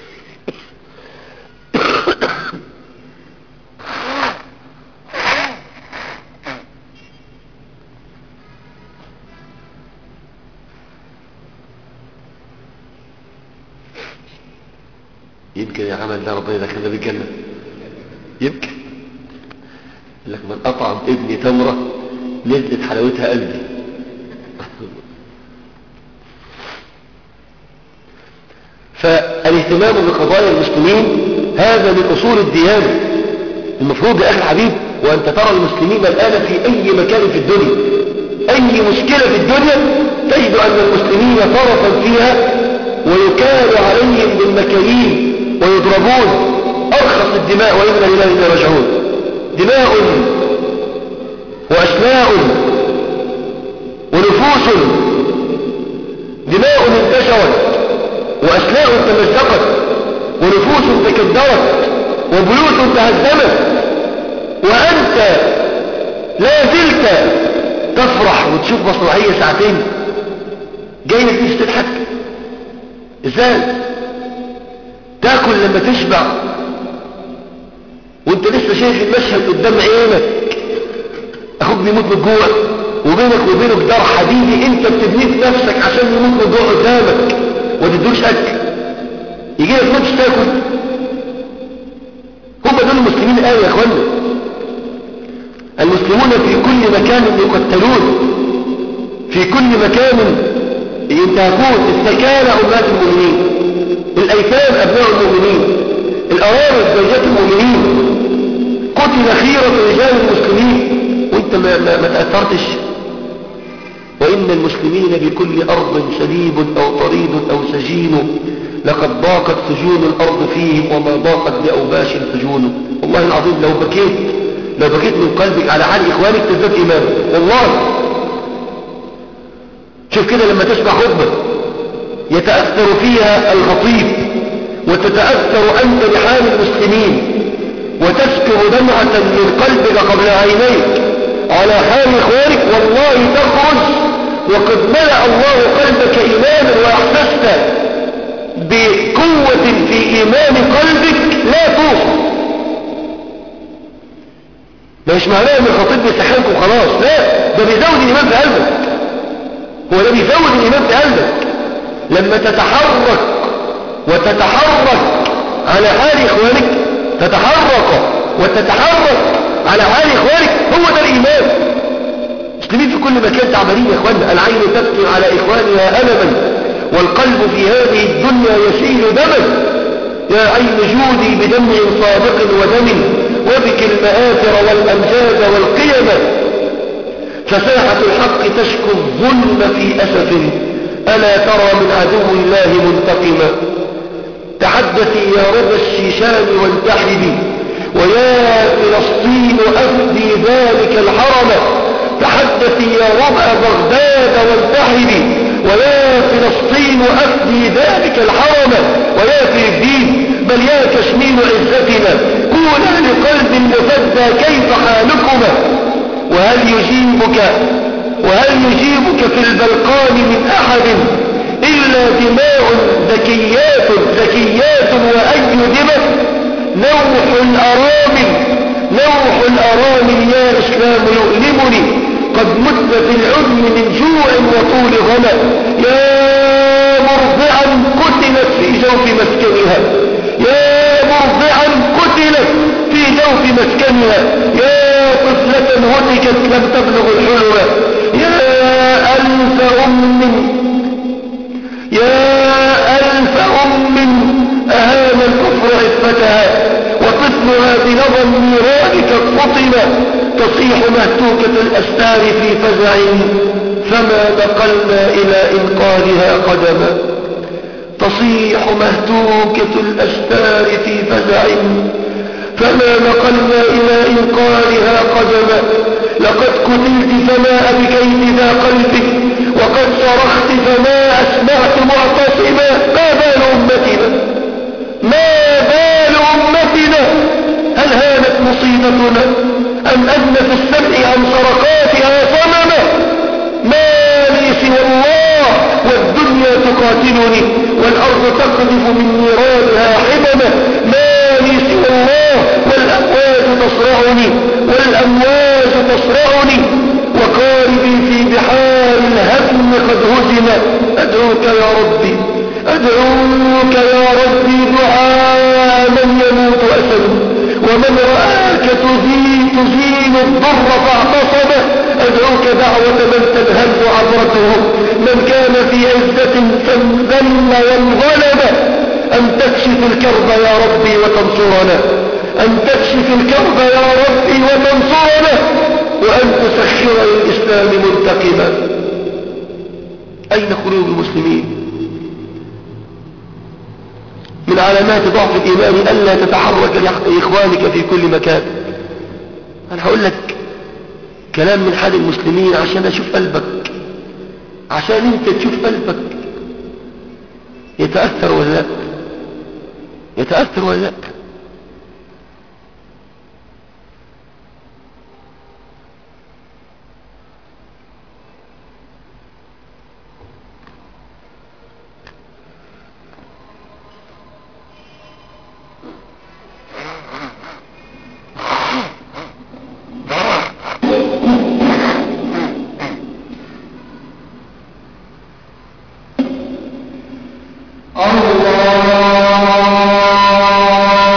يمكن يا عمل ده ربنا يدخلنا بالجنة يمكن لك من أطعم ابني تمرة نزلت حلاوتها قلبي فالاهتمام بقضايا المسلمين هذا من أصول الديانة المفروض يا أخي الحبيب وأنت ترى المسلمين الآن في أي مكان في الدنيا أي مشكلة في الدنيا تجد أن المسلمين طرفا فيها ويكال عليهم بالمكاييل ويضربون أرخص الدماء وإنا إليه إلا راجعون دماء وأسماء ونفوس دماء انتشرت وأسماء تمزقت ونفوس تكدرت وبيوت تهدمت وأنت لا زلت تفرح وتشوف مصنعية ساعتين جاي نتيجة تضحك ازاي تاكل لما تشبع وانت لسه شايف المشهد قدام عينك اخوك بيموت من الجوع وبينك وبينه جدار حديدي انت بتبنيه في نفسك عشان يموت من الجوع قدامك وما تدوش اكل يجي لك نفس تاكل هم دول المسلمين ايه يا اخوانا المسلمون في كل مكان يقتلون في كل مكان ينتهكون السكانة أمات المؤمنين الأيتام أبناء المؤمنين الأرامل زوجات المؤمنين قتل خيرة رجال المسلمين وانت ما, ما, ما تأثرتش وإن المسلمين بكل أرض شديد أو طريد أو سجين لقد ضاقت سجون الأرض فيهم وما ضاقت بأوباش سجون والله العظيم لو بكيت لو بكيت من قلبك على حال إخوانك تزداد إيمان والله شوف كده لما تسمع خطبة يتأثر فيها الخطيب وتتأثر أنت بحال المسلمين وتسكر دمعة من قلبك قبل عينيك على حال إخوانك والله تخرج وقد ملأ الله قلبك إيمانا وأحسست بقوة في إيمان قلبك لا توصف مش معناه ان الخطيب بيسحنك وخلاص لا ده بيزود الإيمان في قلبك هو ده بيزود الإيمان في قلبك لما تتحرك وتتحرك على حال إخوانك تتحرك وتتحرك على حال إخوانك هو ده الإيمان مسلمين في كل مكان تعبانين يا إخواننا العين تبكي على إخوانها ألما والقلب في هذه الدنيا يسيل دما يا عين جودي بدمع صادق ودم وبك المآثر والأمجاد والقيم فساحة الحق تشكو الظلم في أسف ألا ترى من عدو الله منتقما تحدثي يا رب الشيشان وانتحبي ويا فلسطين أفدي ذلك الحرم تحدثي يا ربع بغداد وانتحبي ويا الحين أفدي ذلك الحرم ويا الدين بل يا كشميل عزتنا قولا لقلب مفدى كيف حالكما وهل يجيبك وهل يجيبك في البلقان من أحد إلا دماء ذكيات ذكيات وأي دماء نوح الأرامل نوح الأرامل يا إسلام يؤلمني قد مت في العلم من جوع وطول غنى يا مرضعا قتلت في جوف مسكنها يا مرضعا قتلت في جوف مسكنها يا طفلة هتكت لم تبلغ الحلوة يا ألف أم يا ألف أم أهان الكفر عفتها وطفلها بنظر ميرانك قطن تصيح مهتوكة الأستار في فزع فما نقلنا إلى إنقاذها قدما تصيح مهتوكة الأستار في فزع فما نقلنا إلى إنقاذها قدما لقد قتلت فما أبكيت ذا قلبك وقد صرخت فما أسمعت معتصما ما بال أمتنا ما بال أمتنا هل هانت مصيبتنا أم أن في السمع عن صرخاتها صمما ما لي سوى الله والدنيا تقاتلني والأرض تقذف من نيرانها حمما ما لي سوى الله والأمواج تصرعني والأمواج تصرعني وقاربي في بحار الهم قد هزم أدعوك يا ربي أدعوك يا ربي دعاء من يموت أسد ومن رآك تزيل, تزيل الضر فاعتصم أدعوك دعوة من تنهز عبرته من كان في عزة فانذل وانظلم أن تكشف الكرب يا ربي وتنصرنا أن تكشف الكرب يا ربي وتنصرنا وأن تسخر للإسلام منتقما أين قلوب المسلمين من علامات ضعف الإيمان ألا تتحرك لإخوانك في كل مكان أنا هقول لك كلام من حال المسلمين عشان أشوف قلبك عشان أنت تشوف قلبك يتأثر ولا لا يتأثر ولا لا الله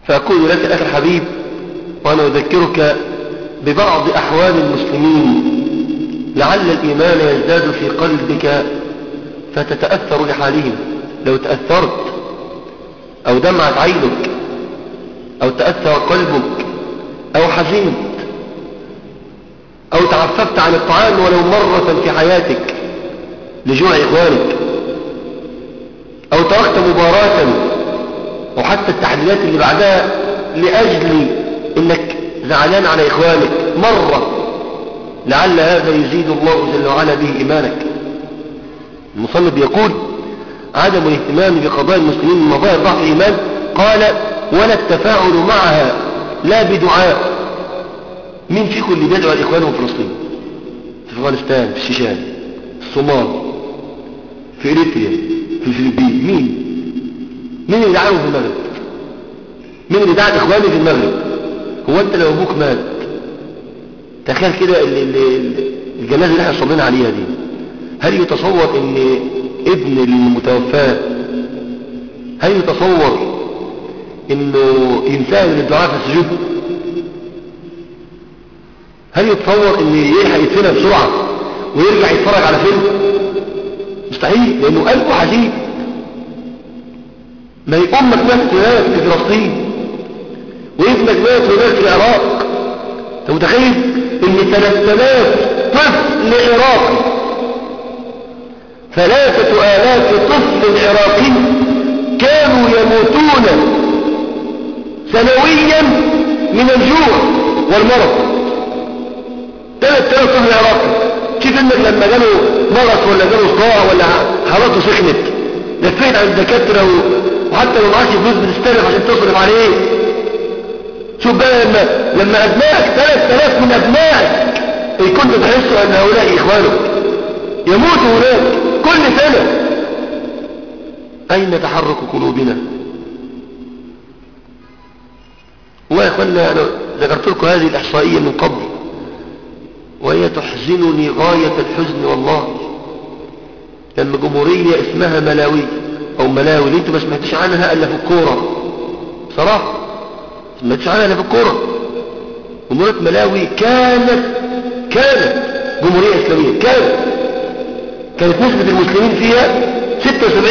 فأقول لك أخي الحبيب وأنا أذكرك ببعض أحوال المسلمين لعل الإيمان يزداد في قلبك فتتأثر لحالهم لو تأثرت أو دمعت عينك أو تأثر قلبك أو حزنت أو تعففت عن الطعام ولو مرة في حياتك لجوع إخوانك أو تركت مباراة وحتى التحديات اللي بعدها لأجل إنك زعلان على إخوانك مرة لعل هذا يزيد الله جل وعلا به إيمانك المصنف يقول عدم الاهتمام بقضاء المسلمين من مظاهر ضعف الإيمان قال ولا التفاعل معها لا بدعاء مين فيكم اللي بيدعو لإخوانه في فلسطين في أفغانستان في الشيشان في الصومال في إريتريا في الفلبين مين مين اللي دعاهم في المغرب مين اللي دعا إخواني في المغرب هو أنت لو أبوك مات تخيل كده الجنازة اللي احنا صلينا عليها دي هل يتصور ان ابن المتوفى هل يتصور انه ينساه من الدعاء في السجود هل يتصور ان يلحق يدفنها بسرعة ويرجع يتفرج على فيلم مستحيل لانه قلبه حزين ما امك ماتت هناك في فلسطين وابنك مات هناك في العراق انت متخيل ان 3000 طفل عراقي ثلاثة آلاف طفل عراقي كانوا يموتون سنويا من الجوع والمرض ثلاثة آلاف طفل عراقي كيف انك لما جاله مرض ولا جاله صداع ولا حالته سخنت لفيت عند الدكاترة وحتى لو معاش فلوس بتستلف عشان تصرف عليه شوف بقى لما لما ابنائك ثلاث آلاف من ابنائك كنت تحسوا ان هؤلاء اخوانك يموتوا هناك كل سنة أين تحرك قلوبنا والله يا أخوانا أنا ذكرت لكم هذه الإحصائية من قبل وهي تحزنني غاية الحزن والله لما جمهورية اسمها ملاوي أو ملاوي اللي انتوا ما سمعتش عنها إلا في الكورة صراحة ما سمعتش عنها إلا في الكورة جمهورية ملاوي كانت كانت جمهورية إسلامية كانت كانت نسبة المسلمين فيها 76%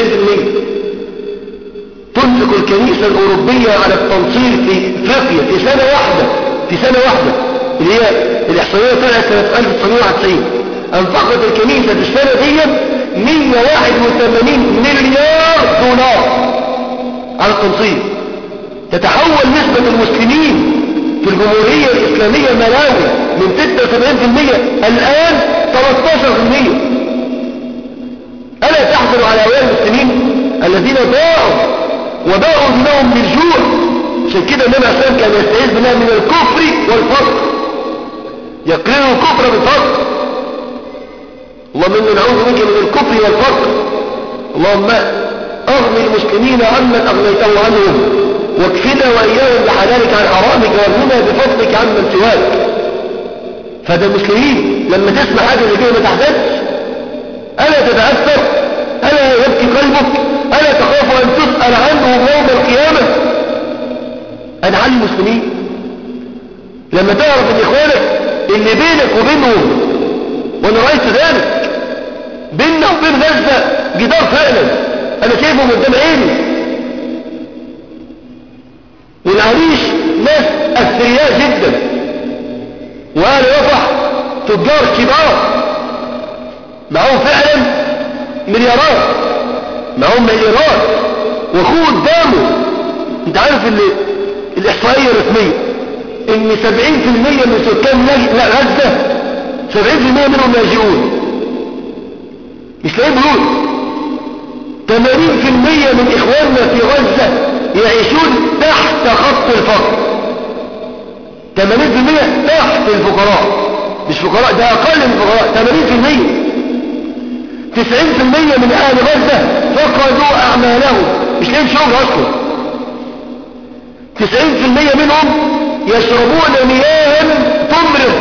تنفق الكنيسة الأوروبية على التنصير في افريقيا في سنة واحدة في سنة واحدة اللي هي الإحصائية طلعت سنة 1991 أنفقت الكنيسة في السنة دي 181 مليار دولار على التنصير تتحول نسبة المسلمين في الجمهورية الإسلامية ملاوي من 76% الآن 13% ألا تحزن على أولياء المسلمين الذين ضاعوا وباعوا دينهم بالجوع عشان كده النبي عليه الصلاه كان يستعيذ بالله من الكفر والفقر يقرن الكفر بالفقر اللهم إنا نعوذ بك من الكفر والفقر اللهم أغني المسلمين عمن أغنيته عنهم واكفنا وإياهم بحلالك عن حرامك واغننا بفضلك عمن سواك فده المسلمين لما تسمع حاجة زي كده ما تحزنش ألا تتأثر ألا يبكي قلبك ألا تخاف أن تسأل عنه يوم القيامة أنا علي المسلمين لما تعرف ان إخوانك اللي بينك وبينهم وأنا رأيت ذلك بيننا وبين غزة جدار فعلا أنا شايفهم قدام عيني والعريش ناس أثرياء جدا وقال رفح تجار كبار معهم فعلا مليارات معهم مليارات واخوه قدامه انت عارف اللي الاحصائيه الرسميه ان 70% من سكان لا غزه 70% منهم لاجئون مش لاقيين بيوت 80% من اخواننا في غزه يعيشون تحت خط الفقر 80% تحت الفقراء مش فقراء ده اقل من الفقراء 80% 90% من أهل غزة فقدوا أعمالهم مش لاقيين شغل أصلا 90% منهم يشربون مياه تمرض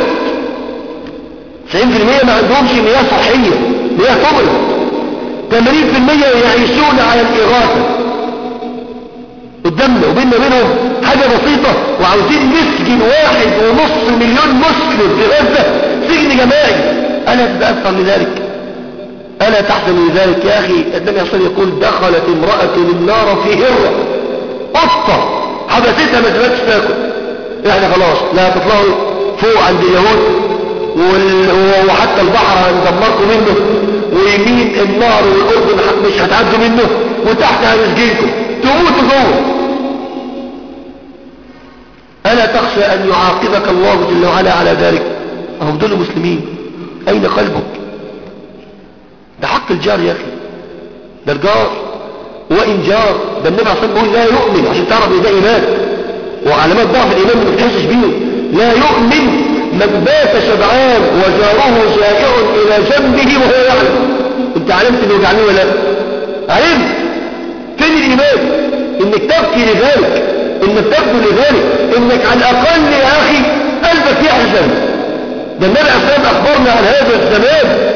90% ما عندهمش مياه صحية مياه تمرض 80% يعيشون على الإغاثة قدامنا وبيننا وبينهم حاجة بسيطة وعاوزين نسجن واحد ونص مليون مسلم في غزة سجن جماعي ألا تتأثر لذلك ألا تحزن لذلك يا أخي النبي صلى الله عليه وسلم يقول دخلت امرأة النار في هرة قطة حبستها ما تبقاش تاكل احنا خلاص لا تطلعوا فوق عند اليهود وحتى البحر هندمركم منه ويمين النار والأردن مش هتعدوا منه وتحت هنسجنكم تموتوا جوه ألا تخشى أن يعاقبك الله جل وعلا على ذلك أهم دول المسلمين أين قلبك ده حق الجار يا أخي ده الجار وإن جار ده النبي عليه الصلاة والسلام لا يؤمن عشان تعرف إن ده إيمان وعلامات ضعف الإيمان ما تحسش بيه لا يؤمن من بات شبعان وجاره جائع إلى جنبه وهو يعلم انت علمت انه جعلني ولا علمت فين الإيمان انك تبكي لذلك انك تبكي لذلك انك على الأقل يا أخي قلبك يحزن ده النبي عليه الصلاة والسلام أخبرنا عن هذا الزمان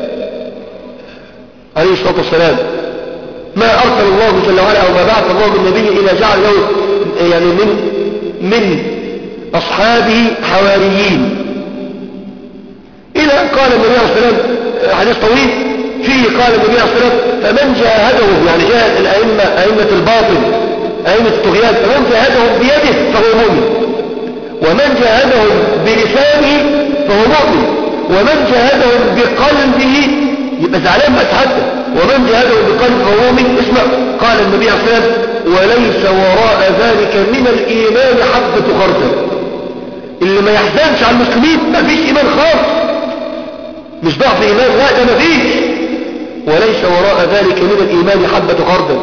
عليه الصلاة والسلام ما أرسل الله جل وعلا أو ما بعث الله بالنبي إلى جعل له يعني من من أصحابه حواريين إلى قال النبي عليه الصلاة والسلام حديث طويل فيه قال النبي عليه الصلاة والسلام فمن جاهدهم يعني جاهد الأئمة أئمة الباطل أئمة الطغيان فمن جاهدهم بيده فهو مؤمن ومن جاهدهم بلسانه فهو مؤمن ومن جاهدهم بقلبه يبقى زعلان بس حتى ومن جاهدهم بقلبه فهو مؤمن اسمع قال النبي عليه الصلاة والسلام وليس وراء ذلك من الإيمان حبة خردل اللي ما يحزنش على المسلمين ما فيش إيمان خالص مش ضعف إيمان لا ده ما فيش وليس وراء ذلك من الإيمان حبة خردل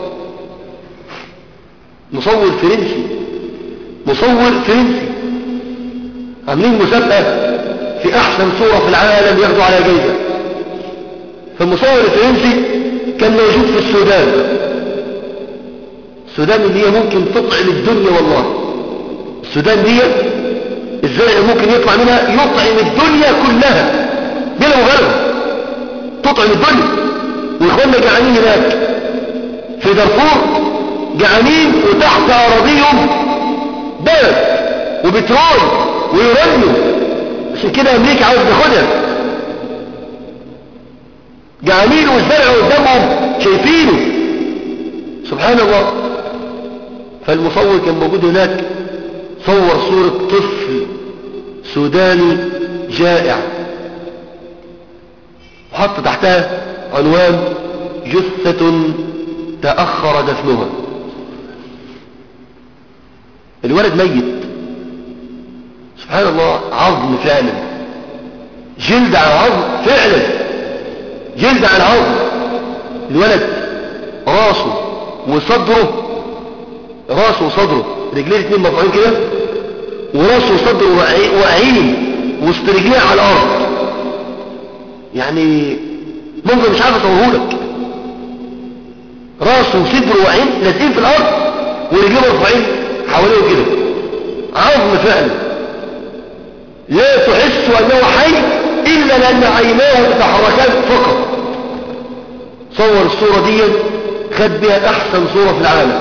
مصور فرنسي مصور فرنسي عاملين مسابقة في أحسن صورة في العالم ياخدوا على جايزة فالمصور الفرنسي كان موجود في السودان السودان اللي هي ممكن تطعم الدنيا والله السودان دي الزرع ممكن يطلع منها يطعم الدنيا كلها بلا مبالغه تطعم الدنيا واخواننا جعانين هناك في دارفور جعانين وتحت اراضيهم بلد وبترول ويورانيوم عشان كده امريكا عاوز تاخدها جعانين والزرع قدامهم شايفينه سبحان الله فالمصور كان موجود هناك صور صورة طفل سوداني جائع وحط تحتها عنوان جثة تأخر دفنها الولد ميت سبحان الله عظم فعلا جلد على عظم فعلا جلد على عظم الولد راسه وصدره راسه وصدره رجليه الاثنين مرفوعين كده وراسه وصدره واقعين وسط رجليه على الارض يعني منظر مش عارف اصوره لك راسه وصدره واقعين لازقين في الارض ورجليه مرفوعين حواليه كده عظم فعلا لا تحس انه حي الا لان عيناه تتحركان فقط صور الصورة دي خد بها احسن صورة في العالم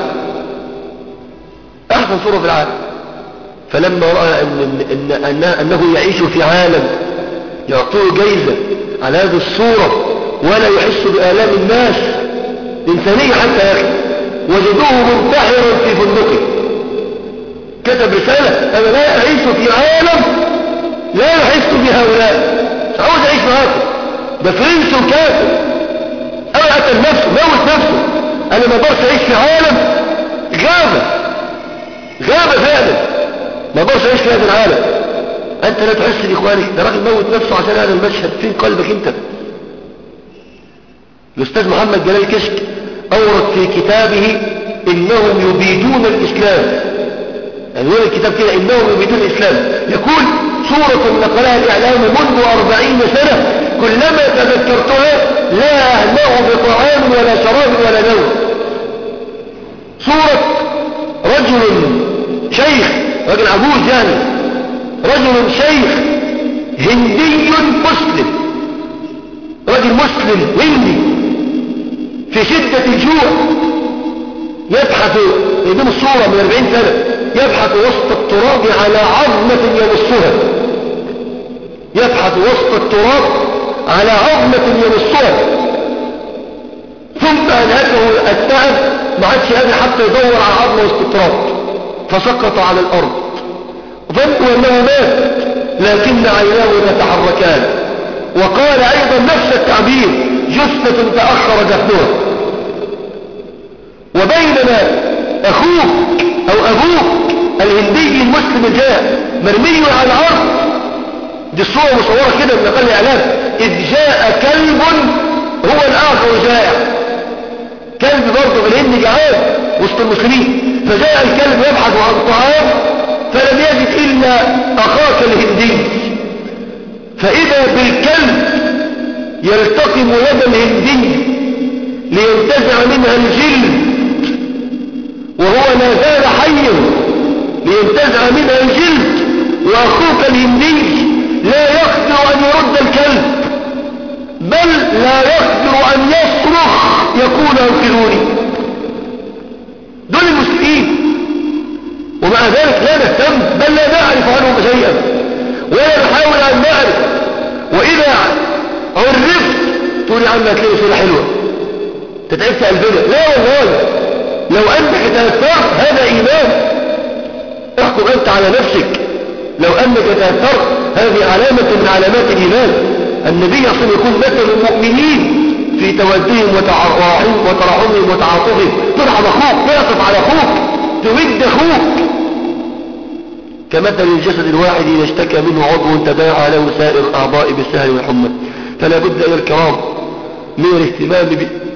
احسن صورة في العالم فلما رأى إن إن إن أنه يعيش في عالم يعطوه جايزة على هذه الصورة ولا يحس بآلام الناس إنسانية حتى يا أخي وجدوه منتحرا في فندقه كتب رسالة أنا لا أعيش في عالم لا يحس بهؤلاء مش عاوز أعيش معاكم ده فرنسي وكافر أو قتل نفسه موت نفسه أنا ما اقدرش أعيش في عالم غابة غابة فعلا ما اقدرش أعيش في هذا العالم أنت لا تحس بإخوانك ده راجل موت نفسه عشان هذا المشهد فين قلبك أنت الأستاذ محمد جلال كشك أورد في كتابه إنهم يبيدون الإسلام يعني يقول الكتاب كده إنهم يبيدون الإسلام يقول صورة نقلها الإعلام منذ أربعين سنة كلما تذكرتها لا أهنأ بطعام ولا شراب ولا نوم صورة رجل شيخ رجل عجوز يعني رجل شيخ هندي مسلم رجل مسلم هندي في شدة الجوع يبحث يدوم الصورة من 40 سنة يبحث وسط التراب على عظمة يمسها يبحث وسط التراب على عظمة يمسها ثم أنهكه التعب ما عادش قادر حتى يدور على عظمة وسط التراب فسقط على الأرض ظنوا أنه مات لكن عيناه تتحركان وقال أيضا نفس التعبير جثة تأخر دفنها وبينما أخوك أو أبوك الهندي المسلم جاء مرمي على الأرض دي الصورة مصورة كده من أقل إعلام إذ جاء كلب هو الآخر جائع كلب برضه في الهند جعان وسط المسلمين فجاء الكلب يبحث عن طعام فلم يجد إلا أخاك الهندي فإذا بالكلب يلتقم يد الهندي لينتزع منها الجلد وهو لا زال حيا لينتزع منها الجلد وأخوك الهندي لا يقدر أن يرد الكلب بل لا يقدر أن يصرخ يقول انقذوني دول المسلمين ومع ذلك لا نهتم بل لا نعرف عنهم شيئا ولا نحاول أن نعرف وإذا عرفت تقول يا عم هتلاقي صورة حلوة تتعبت قلبنا لا والله لو أنك تأثرت هذا إيمان احكم أنت على نفسك لو أنك تأثرت هذه علامة من علامات الإيمان النبي صلى الله عليه وسلم يكون مثل المؤمنين في تودهم وترحمهم وتعاطفهم ترحم أخوك تعطف على أخوك تود أخوك كمثل الجسد الواحد إذا اشتكى منه عضو تداعى له سائر الأعضاء بالسهل والحمى فلا بد أيها الكرام من الاهتمام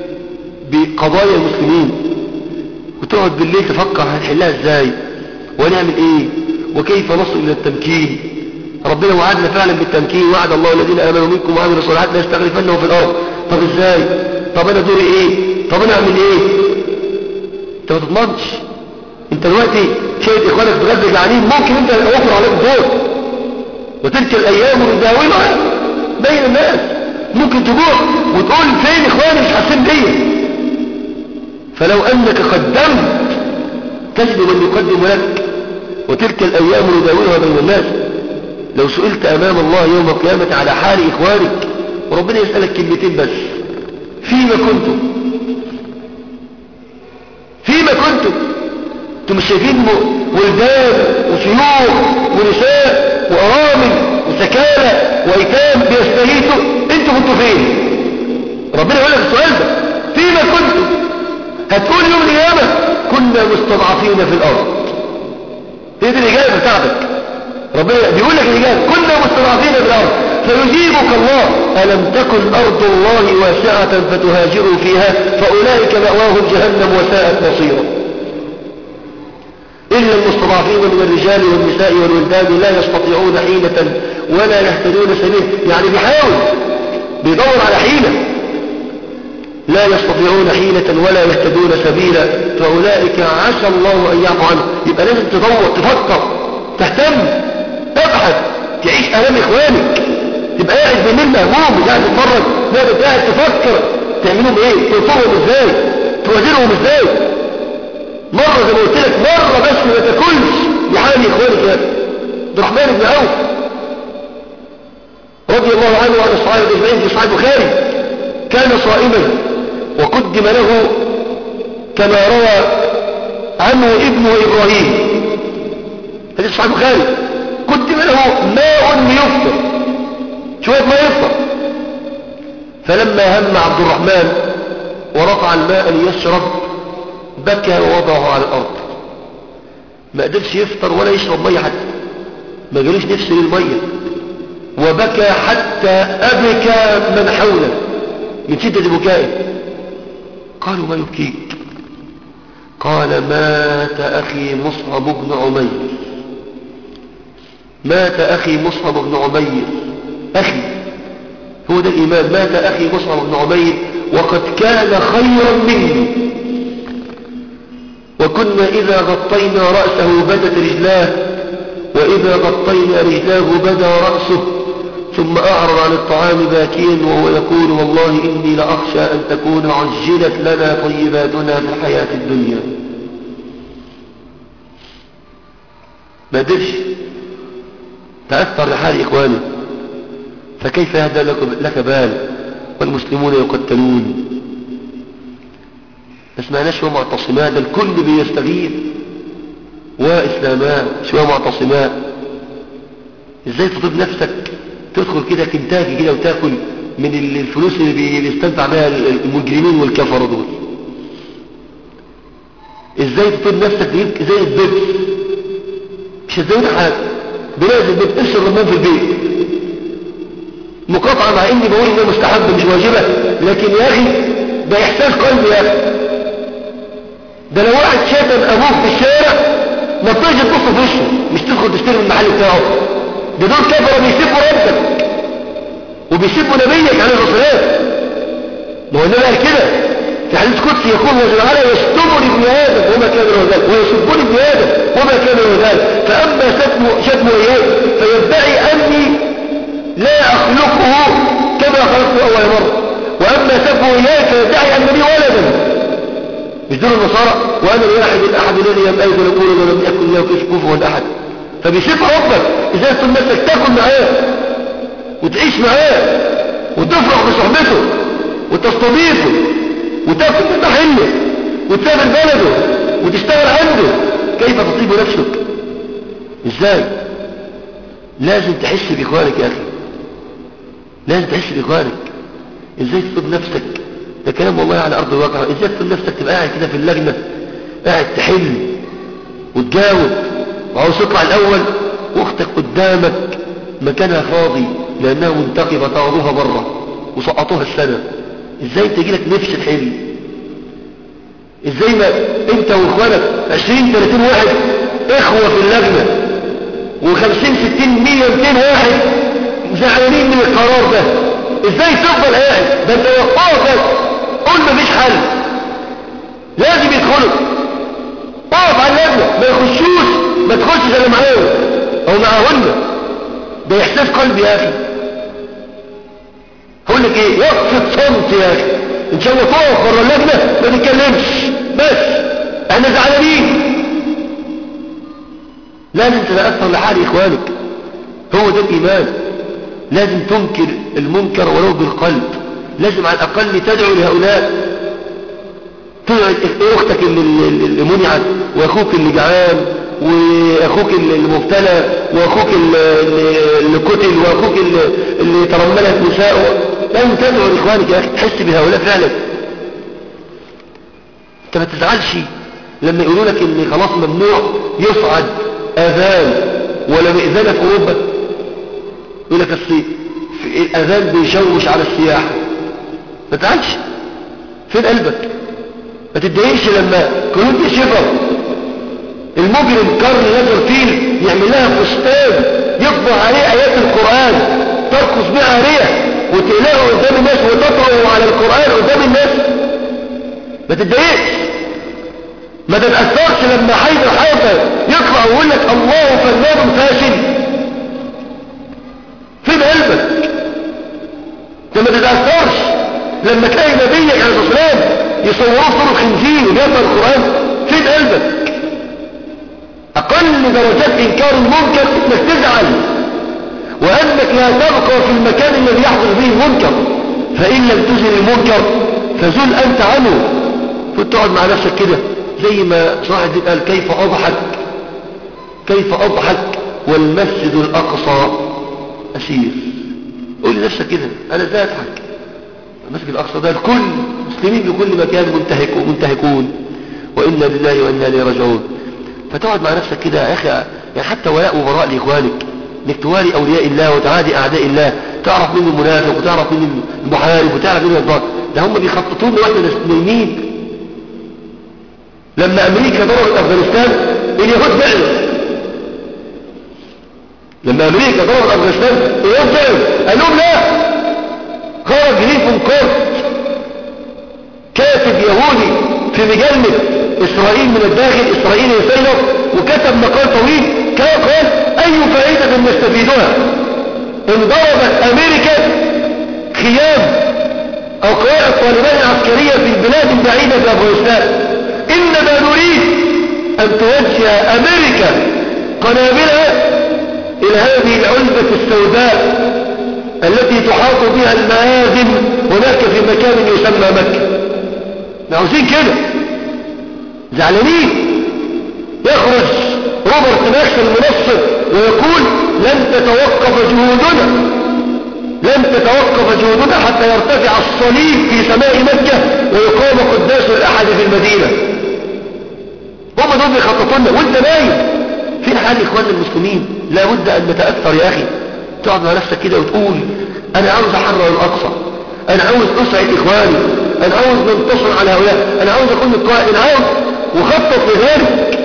بقضايا المسلمين وتقعد بالليل تفكر هنحلها ازاي ونعمل ايه وكيف نصل الى التمكين ربنا وعدنا فعلا بالتمكين وعد الله الذين امنوا منكم وعملوا الصالحات لا يستغرفنهم في الارض طب ازاي طب انا دوري ايه طب انا اعمل ايه انت ما تضمنش انت دلوقتي شايف اخوانك في غزه جعانين ممكن انت يوفر عليك دور وتلك الايام نداولها بين الناس ممكن تجوع وتقول فين اخواني مش حاسين بيا فلو انك قدمت تجد من يقدم لك وتلك الايام نداولها بين الناس لو سئلت امام الله يوم القيامة على حال اخوانك وربنا يسألك كلمتين بس فيما كنتم فيما كنتم انتم مش شايفين ولدان وشيوخ ونساء وارامل وسكالة وايتام بيستهيتوا انتوا كنتوا فين ربنا يقول لك السؤال ده فيما كنتم هتقول يوم القيامة كنا مستضعفين في الارض هي دي الاجابة بتاعتك ربنا بيقول لك الاجابة كنا مستضعفين في الارض فيجيبك الله ألم تكن أرض الله واسعة فتهاجروا فيها فأولئك مأواهم جهنم وساءت مصيرا إلا المستضعفين من الرجال والنساء والولدان لا يستطيعون حيلة ولا يهتدون سبيل يعني بيحاول بيدور على حيلة لا يستطيعون حيلة ولا يهتدون سبيلا فأولئك عسى الله أن يعفو عنه يبقى لازم تدور تفكر تهتم تبحث تعيش أمام إخوانك تبقى قاعد بالليل مهموم قاعد تتفرج لا قاعد تفكر تعملهم ايه تنصرهم ازاي توازنهم ازاي مرة زي ما قلت لك مرة بس ما تاكلش لحال اخوانك يا عبد الرحمن بن عوف رضي الله عنه وعن الصحابة اجمعين في صحيح البخاري كان صائما وقدم له كما روى عنه ابنه ابراهيم هذا صحيح البخاري قدم له ماء ليفطر شوية ما يفطر فلما هم عبد الرحمن ورفع الماء ليشرب بكى ووضعه على الأرض ما قدرش يفطر ولا يشرب مية حتى ما جالوش نفس للمية وبكى حتى أبكى من حوله من شدة بكائه قالوا ما يبكيك قال مات أخي مصعب بن عمير مات أخي مصعب بن عمير أخي هو ده الإيمان مات أخي مصعب بن عمير وقد كان خيرا مني وكنا إذا غطينا رأسه بدت رجلاه وإذا غطينا رجلاه بدا رأسه ثم أعرض عن الطعام باكيا وهو يقول والله إني لأخشى أن تكون عجلت لنا طيباتنا في الحياة الدنيا ما قدرش تأثر لحال إخوانه فكيف يهدى لك بال والمسلمون يقتلون ما سمعناش هو معتصمات الكل بيستغيث وإسلامان شوية معتصمات ازاي تطيب نفسك تدخل كده كنتاكي كده وتاكل من الفلوس اللي بيستنفع بها المجرمين والكفر دول ازاي تطيب نفسك زي البيبس مش هتزود حاجة بلازم بتقشر رمان في البيت مقاطعة مع اني بقول انها مستحب مش واجبة لكن يا اخي ده احساس قلبي يا اخي ده لو واحد شاتم ابوك في الشارع ما تطيش تبص في وشه مش تدخل تشتري من المحل بتاعه ده دول كفرة بيسبوا ربك وبيسبوا نبيك عليه الصلاة والسلام ما هو النبي قال كده في حديث قدسي يقول الله تعالى يشتمني ابن ادم وما كان له ذلك ويسبني ابن ادم وما كان له ذلك فاما شتمه شتمه اياه فيدعي اني لا اخلقه كما خلقته اول مره واما سبه اياه فيدعي انني ولدا مش دول النصارى وانا الواحد الاحد الذي لم الد يقول ولم يكن له كفوا احد فبيسيب ربك ازاي تكون نفسك تاكل معاه وتعيش معاه وتفرح بصحبته وتستضيفه وتاكل من محله وتسافر بلده وتشتغل عنده كيف تطيب نفسك ازاي لازم تحس باخوانك يا اخي لازم تحس باخوانك ازاي تطيب نفسك ده كلام والله على ارض الواقع ازاي تطيب نفسك تبقى قاعد كده في اللجنه قاعد تحل وتجاوب وعاوز تطلع الاول واختك قدامك مكانها فاضي لانها منتقبه طردوها بره وسقطوها السنه ازاي تجي لك نفس الحلم ازاي ما انت واخوانك 20 30 واحد اخوة في اللجنة و50 60 100 200 واحد زعلانين من القرار ده ازاي تفضل قاعد ده انت وقفت بس قول مفيش حل لازم يدخلوا اقف على اللجنة ما يخشوش ما تخشش الا معاهم او معاهن ده احساس قلبي يا اخي هقول لك ايه وقفة صمت يا اخي ان شاء الله تقف بره اللجنة ما تتكلمش بس احنا زعلانين لازم تتأثر لحال اخوانك هو ده الايمان لازم تنكر المنكر ولو بالقلب لازم على الاقل تدعو لهؤلاء تدعو اختك اللي, اللي منعت واخوك اللي جعان واخوك المبتلى واخوك اللي قتل واخوك اللي, اللي ترملت نساءه لازم تدعو لاخوانك يا اخي تحس بهؤلاء فعلا انت ما تزعلش لما يقولوا لك ان خلاص ممنوع يصعد اذان ولا مئذنه في اوروبا يقول لك اصل الاذان بيشوش على السياحه ما تزعلش فين قلبك ما تتضايقش لما كنت شفر المجرم كارل نزر فيل يعمل لها فستان يطبع عليه ايات القرآن ترقص بها عليها وتقلقه قدام الناس وتطرقه على القرآن قدام الناس ما تتضايقش ما تتأثرش لما حيدر حيدر يطلع ويقول لك الله فنان فاشل فين قلبك انت ما تتأثرش لما تلاقي نبيك عليه الصلاة والسلام يصوروه صورة خنزير ويقرأ القرآن فين قلبك أقل درجات إنكار المنكر إنك تزعل وأنك لا تبقى في المكان الذي يحضر فيه المنكر فإن لم تزل المنكر فزل أنت عنه كنت تقعد مع نفسك كده زي ما صاحب دي قال كيف أضحك كيف أضحك والمسجد الأقصى أسير قول لنفسك كده أنا ازاي أضحك المسجد الأقصى ده الكل مسلمين بكل مكان منتهكون, منتهكون وإنا لله وإنا إليه راجعون فتقعد مع نفسك كده يا أخي يعني حتى ولاء وبراء لإخوانك انك توالي أولياء الله وتعادي أعداء الله تعرف مين المنافق وتعرف مين المحارب وتعرف مين الضال ده هم بيخططون لواحنا نايمين لما أمريكا ضربت أفغانستان اليهود بعدوا لما أمريكا ضربت أفغانستان اليهود بعدوا قال لهم لا خرج ليكم كورت كاتب يهودي في مجلة إسرائيل من الداخل إسرائيل يسير وكتب مقال طويل كان قال أي فائدة نستفيدها ان ضربت امريكا خيام او قواعد طالبان عسكرية في البلاد البعيدة في افغانستان انما نريد ان توجه امريكا قنابلها الى هذه العلبة السوداء التي تحاط بها المآذن هناك في مكان يسمى مكة عاوزين كده زعلانين يخرج روبرت ماكس المنصر ويقول لن تتوقف جهودنا لن تتوقف جهودنا حتى يرتفع الصليب في سماء مكة ويقام قداس الأحد في المدينة هم دول بيخططوا لنا وانت نايم فين حال اخوان المسلمين لابد ان نتأثر يا اخي تقعد مع نفسك كده وتقول انا عاوز احرر الاقصى انا عاوز اسعد اخواني انا عاوز ننتصر على هؤلاء انا عاوز اكون القائد انا عاوز وخطط لذلك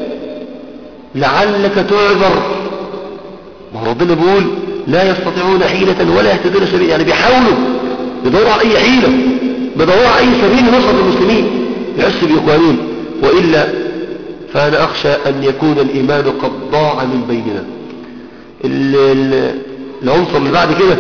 لعلك تعذر ما ربنا بيقول لا يستطيعون حيلة ولا يهتدون سبيل يعني بيحاولوا بيدوروا على اي حيلة بيدوروا على اي سبيل لنصرة المسلمين يحس باخوانهم والا فانا اخشى ان يكون الايمان قد ضاع من بيننا العنصر اللي بعد كده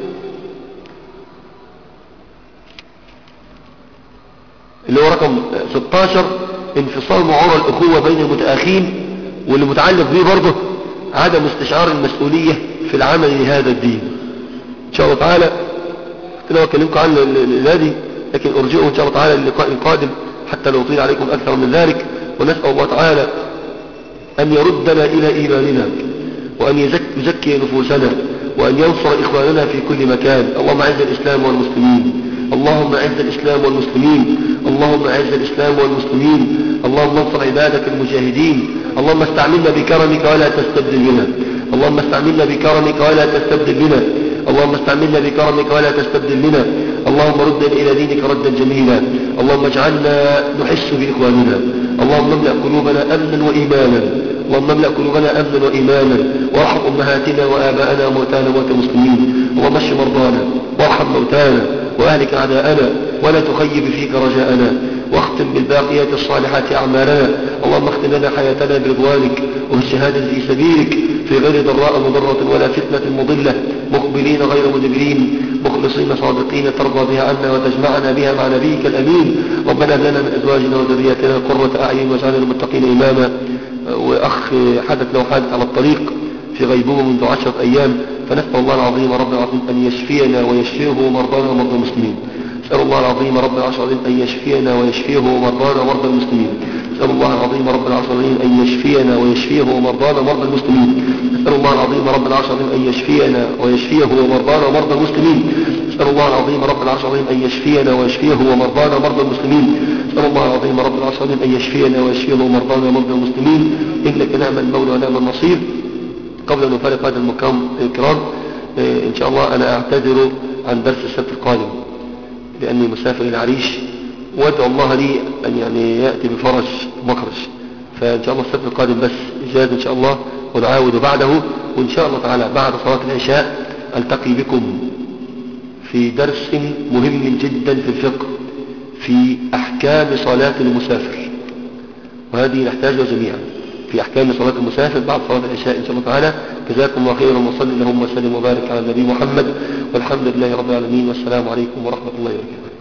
اللي هو رقم 16 انفصال معور الأخوة بين المتآخين واللي متعلق به برضه عدم استشعار المسؤولية في العمل لهذا الدين إن شاء الله تعالى كده أكلمكم عن الذي لكن أرجئه إن شاء الله تعالى اللقاء القادم حتى لو طيل عليكم أكثر من ذلك ونسأل الله تعالى أن يردنا إلى إيماننا وأن يزكي, يزكي نفوسنا وأن ينصر إخواننا في كل مكان اللهم أعز الإسلام والمسلمين اللهم أعز الإسلام والمسلمين اللهم أعز الإسلام والمسلمين اللهم انصر عبادك المجاهدين اللهم استعملنا بكرمك ولا تستبدل بنا اللهم استعملنا بكرمك ولا تستبدل بنا اللهم استعملنا بكرمك ولا تستبدل بنا اللهم ردنا إلى دينك ردا جميلا اللهم اجعلنا نحس بإخواننا اللهم املأ قلوبنا أمنا وإيمانا اللهم املأ قلوبنا أمنا وإيمانا وارحم أمهاتنا وآباءنا وموتانا وموتى المسلمين اللهم اشف مرضانا وارحم موتانا وأهلك أعداءنا ولا تخيب فيك رجاءنا واختم بالباقيات الصالحات أعمالنا اللهم اختم لنا حياتنا برضوانك والشهادة في سبيلك في غير ضراء مضرة ولا فتنة مضلة مقبلين غير مدبرين مخلصين صادقين ترضى بها عنا وتجمعنا بها مع نبيك الأمين ربنا لنا من أزواجنا وذرياتنا قرة أعين واجعلنا المتقين إماما وأخ حدث له حادث على الطريق في غيبوبة منذ عشرة أيام فنسأل الله العظيم رب العظيم أن يشفينا ويشفيه مرضانا ومرضى المسلمين نسأل الله العظيم رب العرش العظيم أن يشفينا ويشفيه مرضانا ومرضى المسلمين نسأل الله العظيم رب العرش العظيم أن يشفينا ويشفيه مرضانا ومرضى المسلمين نسأل الله العظيم رب العرش العظيم أن يشفينا ويشفيه مرضانا ومرضى المسلمين نسأل الله العظيم رب العرش العظيم أن يشفينا ويشفيه مرضانا ومرضى المسلمين نسأل الله العظيم رب العرش العظيم أن يشفينا ويشفيه مرضانا ومرضى المسلمين إنك نعم المولى ونعم النصير قبل أن نفارق هذا المكان الكرام إن شاء الله أنا أعتذر عن درس السبت القادم لأني مسافر إلى عريش وادعو الله لي أن يعني يأتي بفرج مخرج فإن شاء الله السبت القادم بس إجازة إن شاء الله ونعاود بعده وإن شاء الله تعالى بعد صلاة العشاء ألتقي بكم في درس مهم جدا في الفقه في أحكام صلاة المسافر وهذه نحتاجها جميعا في أحكام صلاة المسافر بعد صلاة العشاء إن شاء الله تعالى جزاكم الله خيرا وصلي اللهم وسلم وبارك على النبي محمد والحمد لله رب العالمين والسلام عليكم ورحمة الله وبركاته